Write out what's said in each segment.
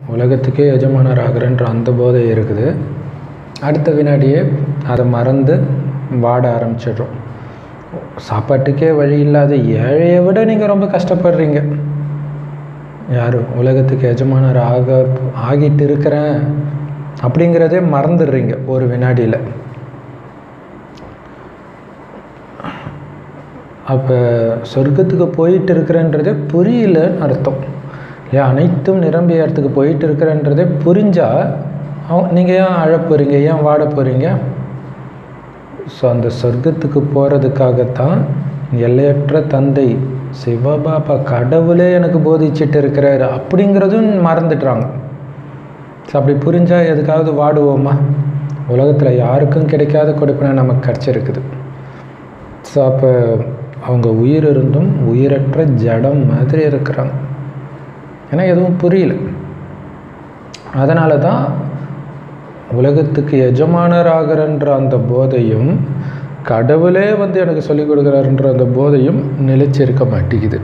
உலகத்துக்கே எஜமானர் ஆகிறன்ற அந்த போதை இருக்குது அடுத்த வினாடியே அதை மறந்து வாட ஆரம்பிச்சிடுறோம் சாப்பாட்டுக்கே வழி இல்லாத ஏழையை விட நீங்கள் ரொம்ப கஷ்டப்படுறீங்க யார் உலகத்துக்கு எஜமானர் ஆக ஆகிட்டு இருக்கிறேன் அப்படிங்கிறதே மறந்துடுறீங்க ஒரு வினாடியில் அப்போ சொர்க்கத்துக்கு போயிட்டு இருக்கிறேன்றதே புரியலன்னு அர்த்தம் இல்லையா அனைத்தும் நிரம்பிய இடத்துக்கு போயிட்டு இருக்கிறேன்றதே புரிஞ்சால் அவன் நீங்கள் ஏன் அழ போகிறீங்க ஏன் வாட போகிறீங்க ஸோ அந்த சொர்க்கத்துக்கு போகிறதுக்காகத்தான் எல்லையற்ற தந்தை சிவபாபா கடவுளே எனக்கு போதிச்சுட்டு இருக்கிறாரு அப்படிங்கிறதும் மறந்துடுறாங்க ஸோ அப்படி புரிஞ்சால் எதுக்காவது வாடுவோமா உலகத்தில் யாருக்கும் கிடைக்காத கொடுப்பினை நமக்கு கிடச்சிருக்குது ஸோ அப்போ அவங்க உயிர் இருந்தும் உயிரற்ற ஜடம் மாதிரி இருக்கிறாங்க ஏன்னா எதுவும் புரியல அதனால தான் உலகத்துக்கு எஜமானராகிறன்ற அந்த போதையும் கடவுளே வந்து எனக்கு சொல்லிக் கொடுக்குறாருன்ற அந்த போதையும் நிலைச்சிருக்க மாட்டேங்குது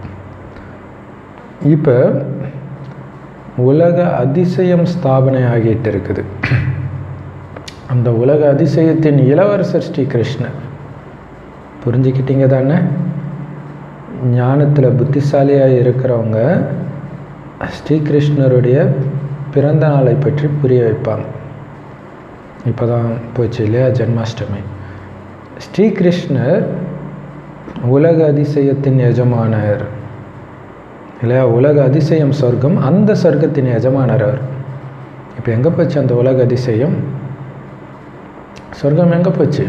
இப்போ உலக அதிசயம் ஸ்தாபனை ஆகிட்டு இருக்குது அந்த உலக அதிசயத்தின் இளவரசர் ஸ்ரீ கிருஷ்ணர் புரிஞ்சுக்கிட்டீங்க தானே ஞானத்தில் புத்திசாலியாக இருக்கிறவங்க ஸ்ரீகிருஷ்ணருடைய பிறந்த நாளை பற்றி புரிய வைப்பாங்க இப்போ தான் போச்சு இல்லையா ஜென்மாஷ்டமி ஸ்ரீகிருஷ்ணர் உலக அதிசயத்தின் எஜமானர் இல்லையா உலக அதிசயம் சொர்க்கம் அந்த சொர்க்கத்தின் எஜமானர் அவர் இப்போ எங்கே போச்சு அந்த உலக அதிசயம் சொர்க்கம் எங்கே போச்சு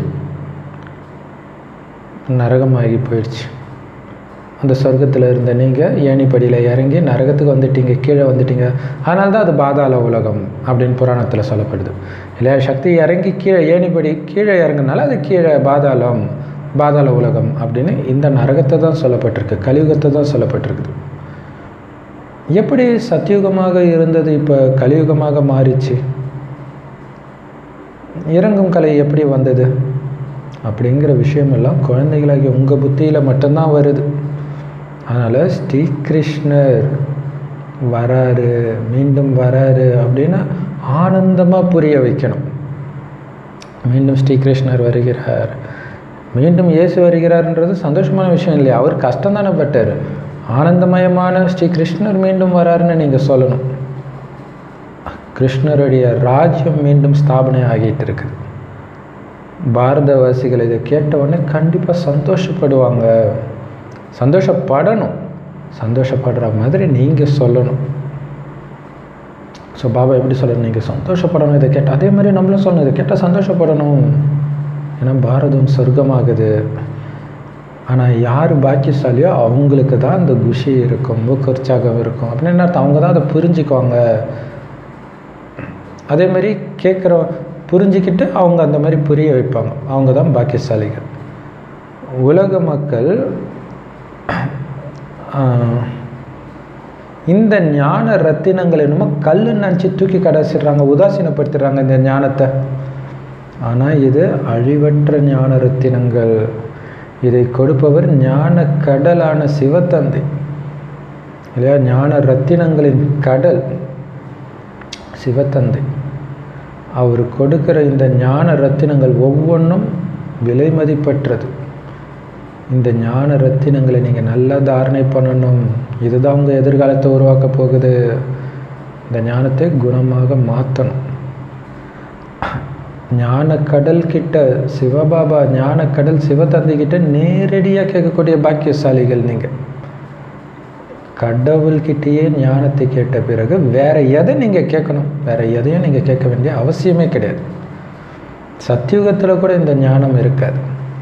நரகமாகி போயிடுச்சு அந்த சொர்க்கத்தில் இருந்த நீங்கள் ஏணிப்படியில் இறங்கி நரகத்துக்கு வந்துட்டீங்க கீழே வந்துட்டீங்க அதனால தான் அது பாதாள உலகம் அப்படின்னு புராணத்தில் சொல்லப்படுது இல்லையா சக்தி இறங்கி கீழே ஏணிப்படி கீழே இறங்குனால அது கீழே பாதாளம் பாதாள உலகம் அப்படின்னு இந்த நரகத்தை தான் சொல்லப்பட்டிருக்கு கலியுகத்தை தான் சொல்லப்பட்டிருக்குது எப்படி சத்தியுகமாக இருந்தது இப்போ கலியுகமாக மாறிச்சு இறங்கும் கலை எப்படி வந்தது அப்படிங்கிற விஷயமெல்லாம் குழந்தைகளாகி உங்கள் புத்தியில் மட்டும்தான் வருது அதனால் ஸ்ரீகிருஷ்ணர் வராரு மீண்டும் வராரு அப்படின்னு ஆனந்தமாக புரிய வைக்கணும் மீண்டும் ஸ்ரீகிருஷ்ணர் வருகிறார் மீண்டும் இயேசு வருகிறார்ன்றது சந்தோஷமான விஷயம் இல்லையா அவர் கஷ்டம் தானே பட்டார் ஆனந்தமயமான ஸ்ரீகிருஷ்ணர் மீண்டும் வராருன்னு நீங்கள் சொல்லணும் கிருஷ்ணருடைய ராஜ்யம் மீண்டும் ஸ்தாபனை ஆகிட்டு இருக்குது பாரதவாசிகள் இதை கேட்ட உடனே கண்டிப்பாக சந்தோஷப்படுவாங்க சந்தோஷப்படணும் சந்தோஷப்படுற மாதிரி நீங்கள் சொல்லணும் ஸோ பாபா எப்படி சொல்கிறார் நீங்கள் சந்தோஷப்படணும் இதை கேட்டால் அதே மாதிரி நம்மளும் சொல்லணும் இதை கேட்டால் சந்தோஷப்படணும் ஏன்னா பாரதம் சொர்க்கமாகுது ஆனால் யார் பாக்கியசாலியோ அவங்களுக்கு தான் அந்த குஷி இருக்கும் ஊக்கற்சாகம் இருக்கும் அப்படின்னு அர்த்தம் அவங்க தான் அதை புரிஞ்சுக்குவாங்க அதே மாதிரி கேட்குற புரிஞ்சுக்கிட்டு அவங்க அந்த மாதிரி புரிய வைப்பாங்க அவங்க தான் பாக்கியசாலிகள் உலக மக்கள் இந்த ஞான ரத்தினங்கள் என்னமோ கல்லுன்னு நினச்சி தூக்கி கடைசிடுறாங்க உதாசீனப்படுத்திடுறாங்க இந்த ஞானத்தை ஆனால் இது அழிவற்ற ஞான ரத்தினங்கள் இதை கொடுப்பவர் ஞான கடலான சிவத்தந்தை இல்லையா ஞான ரத்தினங்களின் கடல் சிவத்தந்தை அவர் கொடுக்கிற இந்த ஞான ரத்தினங்கள் ஒவ்வொன்றும் விலை மதிப்பற்றது இந்த ஞான ரத்தினங்களை நீங்கள் நல்லா தாரணை பண்ணணும் இதுதான் உங்கள் எதிர்காலத்தை உருவாக்க போகுது இந்த ஞானத்தை குணமாக மாற்றணும் ஞான கடல் கிட்ட சிவபாபா ஞான கடல் சிவதந்தி கிட்ட நேரடியாக கேட்கக்கூடிய பாக்கியசாலிகள் நீங்கள் கடவுள்கிட்டயே ஞானத்தை கேட்ட பிறகு வேற எதை நீங்கள் கேட்கணும் வேற எதையும் நீங்கள் கேட்க வேண்டிய அவசியமே கிடையாது சத்தியுகத்தில் கூட இந்த ஞானம் இருக்காது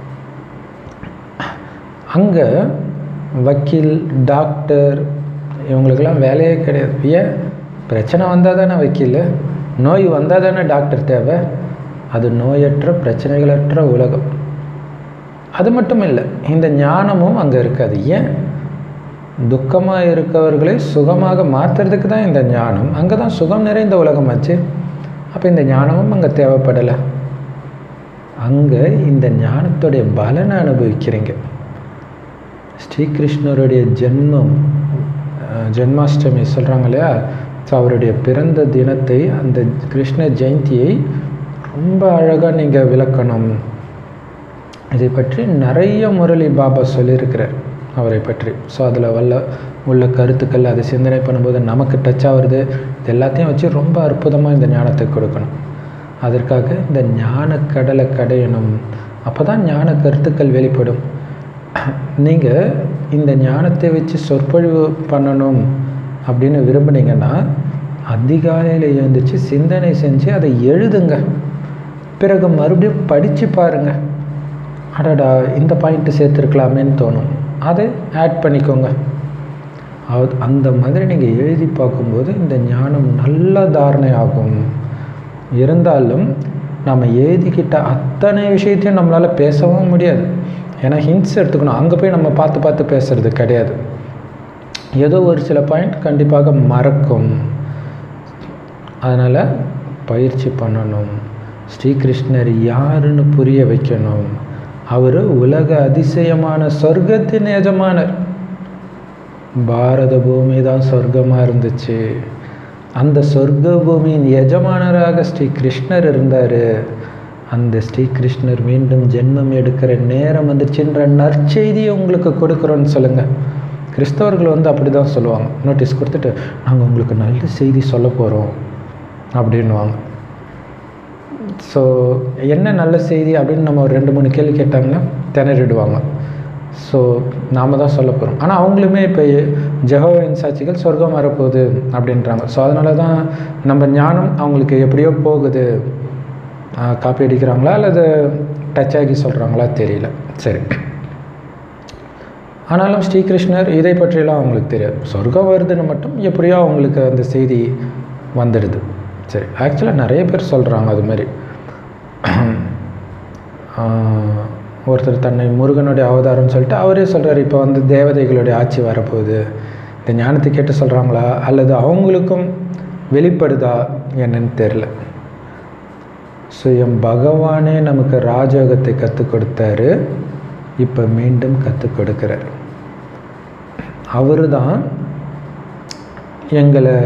அங்கே வக்கீல் டாக்டர் இவங்களுக்கெல்லாம் வேலையே கிடையாது ஏன் பிரச்சனை வந்தால் தானே வக்கீல் நோய் வந்தால் தானே டாக்டர் தேவை அது நோயற்ற பிரச்சனைகளற்ற உலகம் அது மட்டும் இல்லை இந்த ஞானமும் அங்கே இருக்காது ஏன் துக்கமாக இருக்கவர்களை சுகமாக மாற்றுறதுக்கு தான் இந்த ஞானம் அங்கே தான் சுகம் நிறைந்த உலகம் ஆச்சு அப்போ இந்த ஞானமும் அங்கே தேவைப்படலை அங்கே இந்த ஞானத்துடைய பலனை அனுபவிக்கிறீங்க ஸ்ரீகிருஷ்ணருடைய ஜென்மம் அஹ், ஜென்மாஷ்டமி சொல்கிறாங்க இல்லையா ஸோ அவருடைய பிறந்த தினத்தை அந்த கிருஷ்ண ஜெயந்தியை ரொம்ப அழகாக நீங்கள் விளக்கணும் இதை பற்றி நிறைய முரளி பாபா சொல்லியிருக்கிறார் அவரை பற்றி ஸோ அதில் வல்ல உள்ள கருத்துக்கள் அதை சிந்தனை பண்ணும்போது நமக்கு டச் ஆகுறது இது எல்லாத்தையும் வச்சு ரொம்ப அற்புதமாக இந்த ஞானத்தை கொடுக்கணும் அதற்காக இந்த ஞான கடலை கடையணும் அப்போ தான் ஞான கருத்துக்கள் வெளிப்படும் நீங்கள் இந்த ஞானத்தை வச்சு சொற்பொழிவு பண்ணணும் அப்படின்னு விரும்புனீங்கன்னா அதிகாலையில் எழுந்திரிச்சு சிந்தனை செஞ்சு அதை எழுதுங்க பிறகு மறுபடியும் படித்து பாருங்கள் அடடா இந்த பாயிண்ட்டு சேர்த்துருக்கலாமேன்னு தோணும் அதை ஆட் பண்ணிக்கோங்க அது அந்த மாதிரி நீங்கள் எழுதி பார்க்கும்போது இந்த ஞானம் நல்ல தாரணை ஆகும் இருந்தாலும் நம்ம எழுதிக்கிட்ட அத்தனை விஷயத்தையும் நம்மளால் பேசவும் முடியாது ஏன்னா ஹிண்ட்ஸ் எடுத்துக்கணும் அங்கே போய் நம்ம பார்த்து பார்த்து பேசுறது கிடையாது ஏதோ ஒரு சில பாயிண்ட் கண்டிப்பாக மறக்கும் அதனால் பயிற்சி பண்ணணும் ஸ்ரீகிருஷ்ணர் யாருன்னு புரிய வைக்கணும் அவர் உலக அதிசயமான சொர்க்கத்தின் எஜமானர் பாரத பூமி தான் சொர்க்கமாக இருந்துச்சு அந்த சொர்க்க பூமியின் எஜமானராக ஸ்ரீ கிருஷ்ணர் இருந்தார் அந்த ஸ்ரீ கிருஷ்ணர் மீண்டும் ஜென்மம் எடுக்கிற நேரம் வந்துச்சுன்ற நற்செய்தியை உங்களுக்கு கொடுக்குறோன்னு சொல்லுங்கள் கிறிஸ்தவர்கள் வந்து அப்படி தான் சொல்லுவாங்க நோட்டீஸ் கொடுத்துட்டு நாங்கள் உங்களுக்கு நல்ல செய்தி சொல்ல போகிறோம் அப்படின்வாங்க ஸோ என்ன நல்ல செய்தி அப்படின்னு நம்ம ஒரு ரெண்டு மூணு கேள்வி கேட்டாங்கன்னா திணறிடுவாங்க ஸோ நாம் தான் சொல்ல போகிறோம் ஆனால் அவங்களுமே இப்போ ஜெகோவின் சாட்சிகள் சொர்க்கம் வரப்போகுது அப்படின்றாங்க ஸோ அதனால தான் நம்ம ஞானம் அவங்களுக்கு எப்படியோ போகுது காப்பி அடிக்கிறாங்களா அல்லது டச் ஆகி சொல்கிறாங்களா தெரியல சரி ஆனாலும் ஸ்ரீகிருஷ்ணர் இதை பற்றியெல்லாம் அவங்களுக்கு தெரியாது சொர்க்கம் வருதுன்னு மட்டும் எப்படியோ அவங்களுக்கு அந்த செய்தி வந்துடுது சரி ஆக்சுவலாக நிறைய பேர் சொல்கிறாங்க அது மாதிரி ஒருத்தர் தன்னை முருகனுடைய அவதாரம்னு சொல்லிட்டு அவரே சொல்கிறார் இப்போ வந்து தேவதைகளுடைய ஆட்சி வரப்போகுது இந்த ஞானத்தை கேட்டு சொல்கிறாங்களா அல்லது அவங்களுக்கும் வெளிப்படுதா என்னன்னு தெரில ஸோ என் பகவானே நமக்கு ராஜயோகத்தை கற்றுக் கொடுத்தாரு இப்போ மீண்டும் கற்றுக் கொடுக்குறார் அவர் தான் எங்களை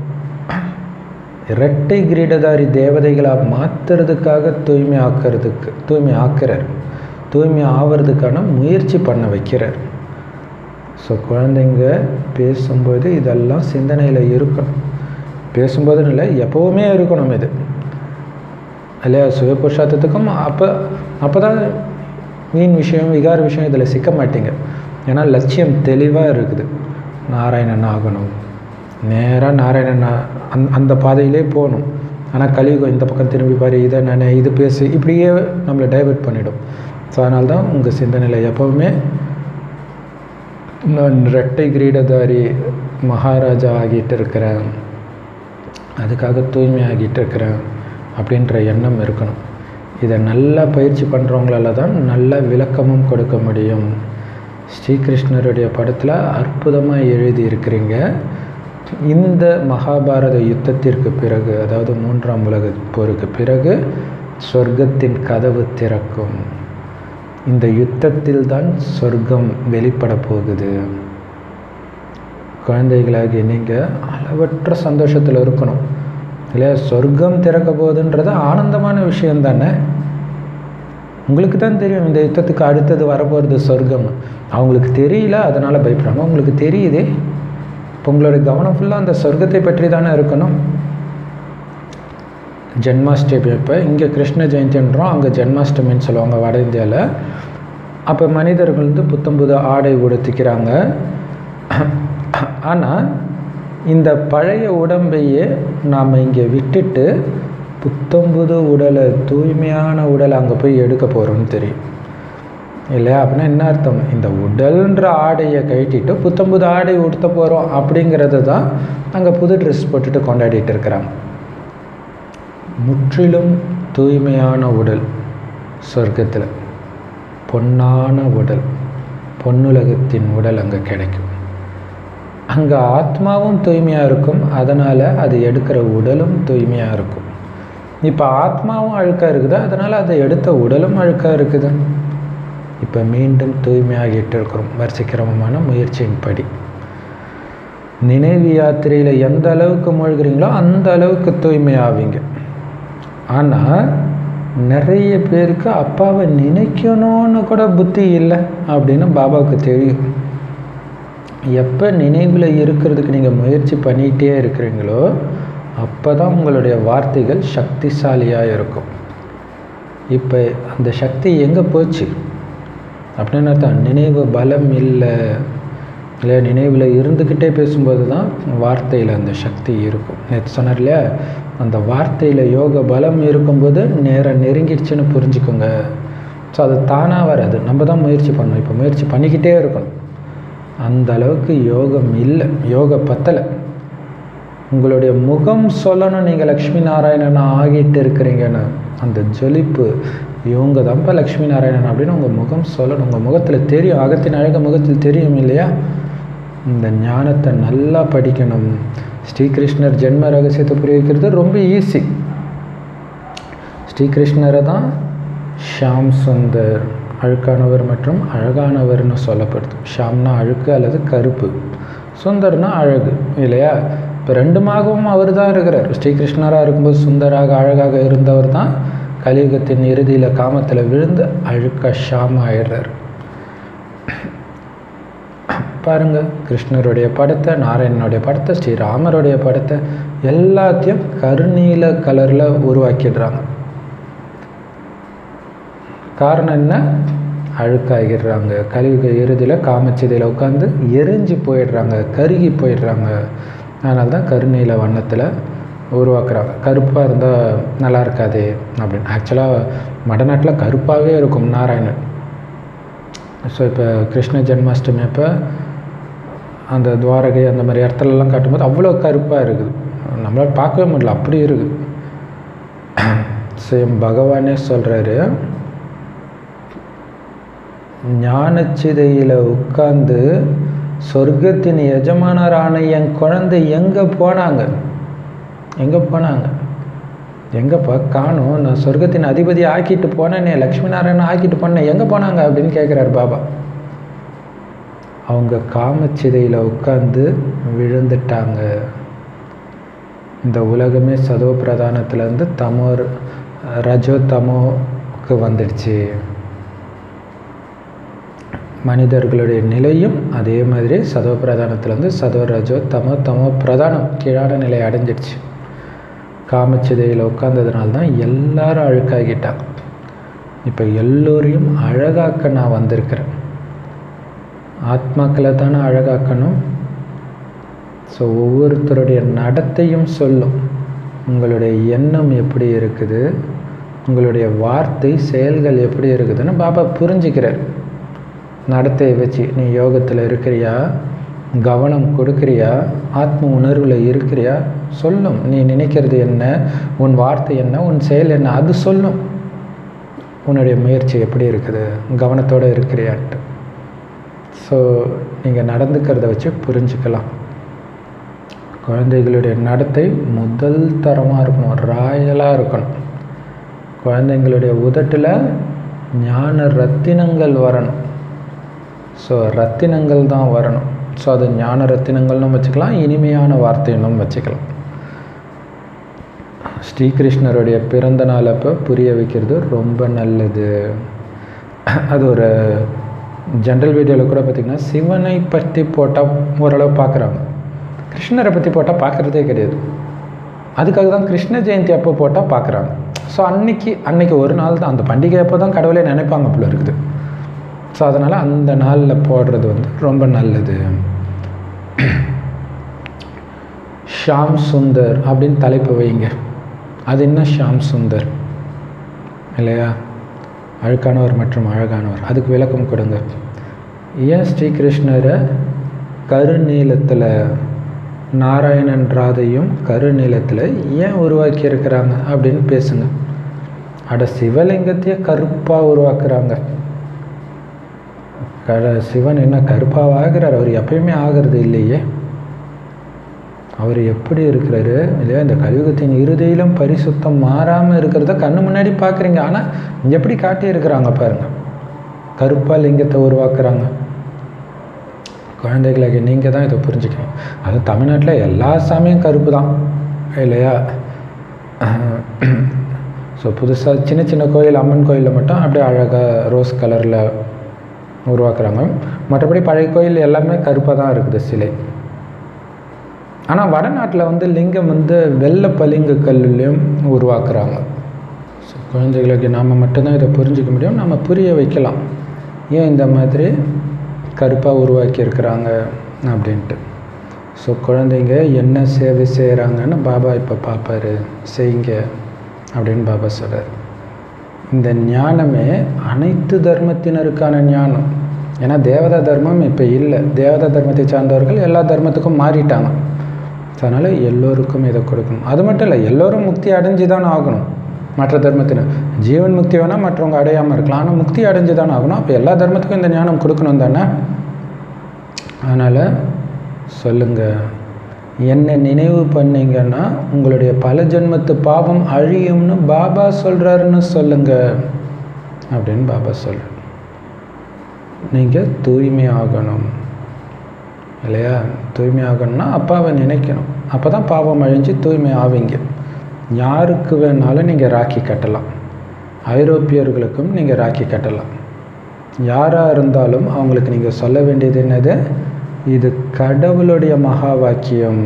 இரட்டை கிரீடதாரி தேவதைகளாக மாற்றுறதுக்காக தூய்மை ஆக்கிறதுக்கு தூய்மை ஆக்கிறார் தூய்மை ஆகிறதுக்கான முயற்சி பண்ண வைக்கிறார் ஸோ குழந்தைங்க பேசும்போது இதெல்லாம் சிந்தனையில் இருக்கணும் பேசும்போதுன்னு இல்லை எப்போவுமே இருக்கணும் இது இல்லையா சுயபுருஷார்த்தத்துக்கும் அப்போ அப்போ தான் மீன் விஷயம் விகார விஷயம் இதில் சிக்க மாட்டீங்க ஏன்னா லட்சியம் தெளிவாக இருக்குது நாராயணன் ஆகணும் நேராக நாராயணன் அந் அந்த பாதையிலே போகணும் ஆனால் கலியுகம் இந்த பக்கம் திரும்பி பாரு இதை நான் இது பேசு இப்படியே நம்மளை டைவெர்ட் பண்ணிடும் ஸோ அதனால தான் உங்கள் சிந்தனையில் எப்போவுமே நான் ரெட்டை கிரீடதாரி மகாராஜா ஆகிட்டு இருக்கிறேன் அதுக்காக தூய்மை ஆகிட்டு இருக்கிறேன் அப்படின்ற எண்ணம் இருக்கணும் இதை நல்லா பயிற்சி பண்ணுறவங்களால தான் நல்ல விளக்கமும் கொடுக்க முடியும் ஸ்ரீகிருஷ்ணருடைய படத்தில் அற்புதமாக எழுதி இருக்கிறீங்க இந்த மகாபாரத யுத்தத்திற்கு பிறகு அதாவது மூன்றாம் உலக போருக்கு பிறகு சொர்க்கத்தின் கதவு திறக்கும் இந்த யுத்தத்தில் தான் சொர்க்கம் வெளிப்பட போகுது குழந்தைகளாகிய நீங்கள் அளவற்ற சந்தோஷத்தில் இருக்கணும் இல்லையா சொர்க்கம் திறக்க போகுதுன்றது ஆனந்தமான விஷயம் தானே உங்களுக்கு தான் தெரியும் இந்த யுத்தத்துக்கு அடுத்தது வரப்போகிறது சொர்க்கம் அவங்களுக்கு தெரியல அதனால் பயப்படுறாங்க உங்களுக்கு தெரியுதே இப்போ உங்களுடைய கவனம் ஃபுல்லாக அந்த சொர்க்கத்தை பற்றி தானே இருக்கணும் ஜென்மாஷ்டமி இப்போ இங்கே கிருஷ்ண ஜெயந்தின்றோம் அங்கே ஜென்மாஷ்டமின்னு சொல்லுவாங்க வட இந்தியாவில் அப்போ மனிதர்கள் வந்து புத்தம்புது ஆடை உடுத்திக்கிறாங்க ஆனால் இந்த பழைய உடம்பையே நாம் இங்கே விட்டுட்டு புத்தம்புது உடலை தூய்மையான உடலை அங்கே போய் எடுக்க போகிறோம்னு தெரியும் இல்லையா அப்படின்னா என்ன அர்த்தம் இந்த உடல்ன்ற ஆடையை கழட்டிட்டு புத்தம்புது ஆடை உடுத்த போகிறோம் அப்படிங்கிறது தான் அங்கே புது ட்ரெஸ் போட்டுட்டு கொண்டாடிட்டு இருக்கிறாங்க முற்றிலும் தூய்மையான உடல் சொர்க்கத்தில் பொன்னான உடல் பொன்னுலகத்தின் உடல் அங்கே கிடைக்கும் அங்கே ஆத்மாவும் தூய்மையாக இருக்கும் அதனால் அது எடுக்கிற உடலும் தூய்மையாக இருக்கும் இப்போ ஆத்மாவும் அழுக்காக இருக்குது அதனால் அதை எடுத்த உடலும் அழுக்காக இருக்குது இப்போ மீண்டும் தூய்மையாகிட்டு இருக்கிறோம் வரிசைக்கிரமமான முயற்சியின் படி நினைவு யாத்திரையில் எந்த அளவுக்கு மூழ்கிறீங்களோ அந்த அளவுக்கு தூய்மையாவீங்க ஆனால் நிறைய பேருக்கு அப்பாவை நினைக்கணும்னு கூட புத்தி இல்லை அப்படின்னு பாபாவுக்கு தெரியும் எப்போ நினைவில் இருக்கிறதுக்கு நீங்கள் முயற்சி பண்ணிகிட்டே இருக்கிறீங்களோ அப்போ தான் உங்களுடைய வார்த்தைகள் சக்திசாலியாக இருக்கும் இப்போ அந்த சக்தி எங்கே போச்சு அப்படின்னு அர்த்தம் நினைவு பலம் இல்லை இல்லை நினைவில் இருந்துக்கிட்டே பேசும்போது தான் வார்த்தையில் அந்த சக்தி இருக்கும் நேற்று சொன்னார் இல்லையா அந்த வார்த்தையில் யோக பலம் இருக்கும்போது நேரம் நெருங்கிடுச்சுன்னு புரிஞ்சுக்கோங்க ஸோ அது தானாக வராது நம்ம தான் முயற்சி பண்ணணும் இப்போ முயற்சி பண்ணிக்கிட்டே இருக்கணும் அந்த அளவுக்கு யோகம் இல்லை யோக பத்தலை உங்களுடைய முகம் சொல்லணும் நீங்கள் லக்ஷ்மி நாராயணன் ஆகிட்டு இருக்கிறீங்கன்னு அந்த ஜொலிப்பு இவங்க தான்ப்பா லக்ஷ்மி நாராயணன் அப்படின்னு உங்கள் முகம் சொல்லணும் உங்கள் முகத்தில் தெரியும் அகத்தின் அழக முகத்தில் தெரியும் இல்லையா இந்த ஞானத்தை நல்லா படிக்கணும் ஸ்ரீகிருஷ்ணர் ஜென்ம ரகசியத்தை புரிய வைக்கிறது ரொம்ப ஈஸி ஸ்ரீகிருஷ்ணரை தான் ஷாம் சுந்தர் அழுக்கானவர் மற்றும் அழகானவர்னு சொல்லப்படுது ஷாம்னா அழுக்கு அல்லது கருப்பு சுந்தர்னா அழகு இல்லையா இப்போ ரெண்டுமாகவும் அவர் தான் இருக்கிறார் ஸ்ரீகிருஷ்ணராக இருக்கும்போது சுந்தராக அழகாக இருந்தவர் தான் கலியுகத்தின் இறுதியில் காமத்தில் விழுந்து அழுக்க ஷாம் ஆயிடுறார் பாருங்க கிருஷ்ணருடைய படத்தை நாராயணனுடைய படத்தை ஸ்ரீராமருடைய படத்தை எல்லாத்தையும் கருநீல கலரில் உருவாக்கிடுறாங்க காரணம் என்ன அழுக்காகிடுறாங்க கலியுக இறுதியில் காமச்சிதையில் உட்காந்து எரிஞ்சு போயிடுறாங்க கருகி போயிடுறாங்க அதனால தான் கருநீல வண்ணத்தில் உருவாக்குறாங்க கருப்பாக இருந்தால் நல்லா இருக்காது அப்படின்னு ஆக்சுவலாக வடநாட்டில் கருப்பாகவே இருக்கும் நாராயணன் ஸோ இப்போ கிருஷ்ண ஜென்மாஷ்டமி அப்போ அந்த துவாரகை அந்த மாதிரி இடத்துலலாம் காட்டும்போது அவ்வளோ கருப்பாக இருக்குது நம்மளால் பார்க்கவே முடியல அப்படி இருக்குது சேம் பகவானே சொல்கிறாரு ஞானச்சிதையில் உட்கார்ந்து சொர்க்கத்தின் எஜமானரான என் குழந்தை எங்கே போனாங்க எங்கே போனாங்க எங்கப்பா காணும் நான் சொர்க்கத்தின் அதிபதி ஆக்கிட்டு போனேனே லக்ஷ்மி நாராயணன் ஆக்கிட்டு போனேன் எங்கே போனாங்க அப்படின்னு கேட்குறாரு பாபா அவங்க காமச்சிதையில் உட்காந்து விழுந்துட்டாங்க இந்த உலகமே சதோ பிரதானத்துலேருந்து தமோ ரஜோ தமோக்கு வந்துடுச்சு மனிதர்களுடைய நிலையும் அதே மாதிரி சதோ பிரதானத்துலேருந்து சதோ ரஜோ தமோ தமோ பிரதானம் கீழான நிலை அடைஞ்சிடுச்சு காமச்சிதையில் உட்காந்ததுனால தான் எல்லாரும் அழுக்காகிட்டாங்க இப்போ எல்லோரையும் அழகாக்க நான் வந்திருக்கிறேன் ஆத்மாக்களை தானே அழகாக்கணும் ஸோ ஒவ்வொருத்தருடைய நடத்தையும் சொல்லும் உங்களுடைய எண்ணம் எப்படி இருக்குது உங்களுடைய வார்த்தை செயல்கள் எப்படி இருக்குதுன்னு பாபா புரிஞ்சுக்கிறார் நடத்தையை வச்சு நீ யோகத்தில் இருக்கிறியா கவனம் கொடுக்குறியா ஆத்ம உணர்வில் இருக்கிறியா சொல்லும் நீ நினைக்கிறது என்ன உன் வார்த்தை என்ன உன் செயல் என்ன அது சொல்லும் உன்னுடைய முயற்சி எப்படி இருக்குது கவனத்தோடு இருக்கிறியான்ட்டு ஸோ நீங்கள் நடந்துக்கிறத வச்சு புரிஞ்சுக்கலாம் குழந்தைகளுடைய நடத்தை முதல் தரமாக இருக்கணும் ராயலாக இருக்கணும் குழந்தைங்களுடைய உதட்டில் ஞான ரத்தினங்கள் வரணும் ஸோ ரத்தினங்கள் தான் வரணும் ஸோ அது ஞான ரத்தினங்கள்னும் வச்சுக்கலாம் இனிமையான வார்த்தைன்னும் வச்சுக்கலாம் ஸ்ரீகிருஷ்ணருடைய பிறந்த நாள் அப்போ புரிய வைக்கிறது ரொம்ப நல்லது அது ஒரு ஜென்ரல் வீடியோவில் கூட பார்த்திங்கன்னா சிவனை பற்றி போட்டால் ஓரளவு பார்க்குறாங்க கிருஷ்ணரை பற்றி போட்டால் பார்க்குறதே கிடையாது அதுக்காக தான் கிருஷ்ண ஜெயந்தி அப்போ போட்டால் பார்க்குறாங்க ஸோ அன்னைக்கு அன்னைக்கு ஒரு நாள் தான் அந்த பண்டிகை அப்போ தான் கடவுளே நினைப்பாங்க போல இருக்குது ஸோ அதனால் அந்த நாளில் போடுறது வந்து ரொம்ப நல்லது ஷாம் சுந்தர் அப்படின்னு தலைப்பு வைங்க அது என்ன ஷாம் சுந்தர் இல்லையா அழுக்கானவர் மற்றும் அழகானவர் அதுக்கு விளக்கம் கொடுங்க ஏன் ஸ்ரீகிருஷ்ணரை கருநீளத்தில் நாராயணன் ராதையும் கருநீளத்தில் ஏன் உருவாக்கி இருக்கிறாங்க அப்படின்னு பேசுங்க அட சிவலிங்கத்தையே கருப்பாக உருவாக்குறாங்க கட சிவன் என்ன கருப்பாக ஆகிறார் அவர் எப்பயுமே ஆகிறது இல்லையே அவர் எப்படி இருக்கிறாரு இல்லையா இந்த கலியுகத்தின் இறுதியிலும் பரிசுத்தம் மாறாமல் இருக்கிறத கண்ணு முன்னாடி பார்க்குறீங்க ஆனால் எப்படி காட்டி இருக்கிறாங்க பாருங்கள் கருப்பாக லிங்கத்தை உருவாக்குறாங்க குழந்தைகளுக்கு நீங்கள் தான் இதை புரிஞ்சுக்கணும் அதுவும் தமிழ்நாட்டில் எல்லா சாமியும் கருப்பு தான் இல்லையா ஸோ புதுசாக சின்ன சின்ன கோயில் அம்மன் கோயிலில் மட்டும் அப்படியே அழகாக ரோஸ் கலரில் உருவாக்குறாங்க மற்றபடி பழைய கோயில் எல்லாமே கருப்பாக தான் இருக்குது சிலை ஆனால் வடநாட்டில் வந்து லிங்கம் வந்து வெள்ளை பளிங்கு கல்லுலேயும் உருவாக்குறாங்க ஸோ குழந்தைகளுக்கு நாம் மட்டும்தான் இதை புரிஞ்சிக்க முடியும் நம்ம புரிய வைக்கலாம் ஏன் இந்த மாதிரி கருப்பாக உருவாக்கி இருக்கிறாங்க அப்படின்ட்டு ஸோ குழந்தைங்க என்ன சேவை செய்கிறாங்கன்னு பாபா இப்போ பார்ப்பாரு செய்யுங்க அப்படின்னு பாபா சொல்கிறார் இந்த ஞானமே அனைத்து தர்மத்தினருக்கான ஞானம் ஏன்னா தேவதா தர்மம் இப்போ இல்லை தேவதா தர்மத்தை சார்ந்தவர்கள் எல்லா தர்மத்துக்கும் மாறிட்டாங்க அதனால் எல்லோருக்கும் இதை கொடுக்கணும் அது மட்டும் இல்லை எல்லோரும் முக்தி அடைஞ்சு தான் ஆகணும் மற்ற தர்மத்தினர் ஜீவன் முக்தி வேணால் மற்றவங்க அடையாமல் இருக்கலாம் ஆனால் முக்தி அடைஞ்சு தான் ஆகணும் அப்போ எல்லா தர்மத்துக்கும் இந்த ஞானம் கொடுக்கணும் தானே அதனால் சொல்லுங்கள் என்னை நினைவு பண்ணீங்கன்னா உங்களுடைய பல ஜென்மத்து பாவம் அழியும்னு பாபா சொல்கிறாருன்னு சொல்லுங்க அப்படின்னு பாபா சொல்ற நீங்கள் தூய்மை ஆகணும் இல்லையா தூய்மை ஆகணும்னா அப்பாவை நினைக்கணும் அப்போ தான் பாவம் அழிஞ்சு தூய்மை ஆவீங்க யாருக்கு வேணாலும் நீங்கள் ராக்கி கட்டலாம் ஐரோப்பியர்களுக்கும் நீங்கள் ராக்கி கட்டலாம் யாராக இருந்தாலும் அவங்களுக்கு நீங்கள் சொல்ல வேண்டியது என்னது இது கடவுளுடைய மகா வாக்கியம்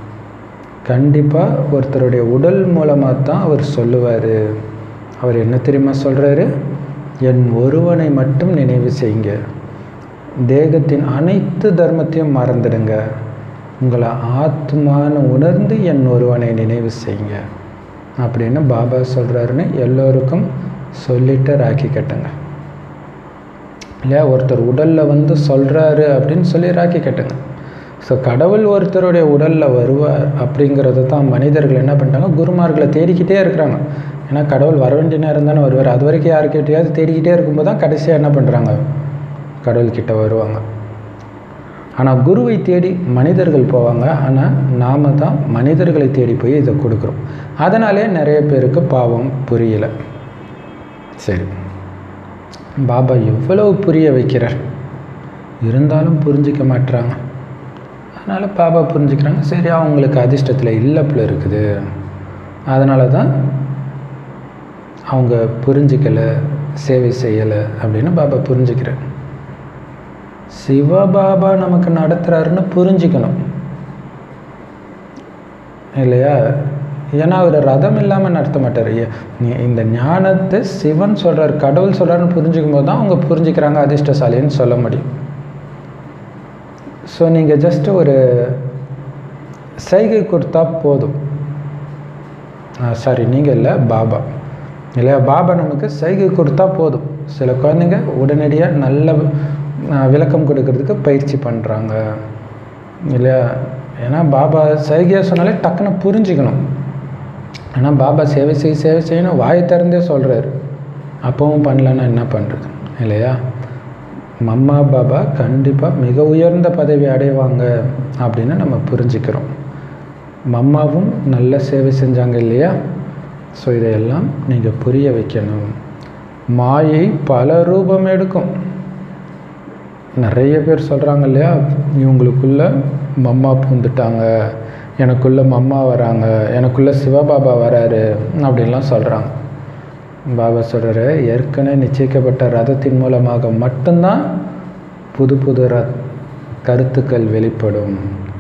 கண்டிப்பாக ஒருத்தருடைய உடல் மூலமாக தான் அவர் சொல்லுவார் அவர் என்ன தெரியுமா சொல்கிறாரு என் ஒருவனை மட்டும் நினைவு செய்யுங்க தேகத்தின் அனைத்து தர்மத்தையும் மறந்துடுங்க உங்களை ஆத்மான்னு உணர்ந்து என் ஒருவனை நினைவு செய்யுங்க அப்படின்னு பாபா சொல்கிறாருன்னு எல்லோருக்கும் சொல்லிட்டு ராக்கி கட்டுங்க இல்லையா ஒருத்தர் உடலில் வந்து சொல்கிறாரு அப்படின்னு சொல்லி ராக்கி கட்டுங்க ஸோ கடவுள் ஒருத்தருடைய உடலில் வருவார் அப்படிங்கிறது தான் மனிதர்கள் என்ன பண்ணிட்டாங்க குருமார்களை தேடிக்கிட்டே இருக்கிறாங்க ஏன்னா கடவுள் வர வேண்டிய நேரம் தானே வருவார் அது வரைக்கும் யாருக்கிட்டையாவது தேடிக்கிட்டே இருக்கும்போது தான் கடைசியாக என்ன பண்ணுறாங்க கடவுள்கிட்ட வருவாங்க ஆனால் குருவை தேடி மனிதர்கள் போவாங்க ஆனால் நாம் தான் மனிதர்களை தேடி போய் இதை கொடுக்குறோம் அதனாலே நிறைய பேருக்கு பாவம் புரியல சரி பாபா எவ்வளவு புரிய வைக்கிறார் இருந்தாலும் புரிஞ்சிக்க மாட்டுறாங்க அதனால் பாபா புரிஞ்சுக்கிறாங்க சரி அவங்களுக்கு அதிர்ஷ்டத்தில் இல்லப்பில் இருக்குது அதனால தான் அவங்க புரிஞ்சிக்கலை சேவை செய்யலை அப்படின்னு பாபா புரிஞ்சுக்கிறார் சிவபாபா நமக்கு நடத்துகிறாருன்னு புரிஞ்சுக்கணும் இல்லையா ஏன்னா அவர் ரதம் இல்லாமல் நடத்த மாட்டார் ஏ- நீ- இந்த ஞானத்தை சிவன் சொல்கிறார் கடவுள் சொல்கிறாருன்னு புரிஞ்சுக்கும் போது தான் அவங்க புரிஞ்சுக்கிறாங்க அதிர்ஷ்டசாலின்னு சொல்ல முடியும் ஸோ நீங்கள் ஜஸ்ட் ஒரு சைகை கொடுத்தா போதும் சாரி நீங்கள் இல்லை பாபா இல்லையா பாபா நமக்கு சைகை கொடுத்தா போதும் சில குழந்தைங்க உடனடியாக நல்ல ஆஹ், விளக்கம் கொடுக்கறதுக்கு பயிற்சி பண்ணுறாங்க இல்லையா ஏன்னா பாபா சைகையாக சொன்னாலே டக்குன்னு புரிஞ்சுக்கணும் ஏன்னா பாபா சேவை செய் சேவை செய்யணும் வாயை திறந்தே சொல்கிறாரு அப்பவும் பண்ணலன்னா என்ன பண்ணுறது இல்லையா மம்மா பாபா கண்டிப்பாக மிக உயர்ந்த பதவி அடைவாங்க அப்படின்னு நம்ம புரிஞ்சுக்கிறோம் மம்மாவும் நல்ல சேவை செஞ்சாங்க இல்லையா ஸோ இதையெல்லாம் நீங்கள் புரிய வைக்கணும் மாயை பல ரூபம் எடுக்கும் நிறைய பேர் சொல்கிறாங்க இல்லையா இவங்களுக்குள்ள மம்மா பூந்துட்டாங்க எனக்குள்ள மம்மா வராங்க எனக்குள்ள சிவபாபா வராரு அப்படின்லாம் சொல்கிறாங்க பாபா சொல்கிறாரு ஏற்கனவே நிச்சயிக்கப்பட்ட ரதத்தின் மூலமாக மட்டும்தான் புது புது ர கருத்துக்கள் வெளிப்படும்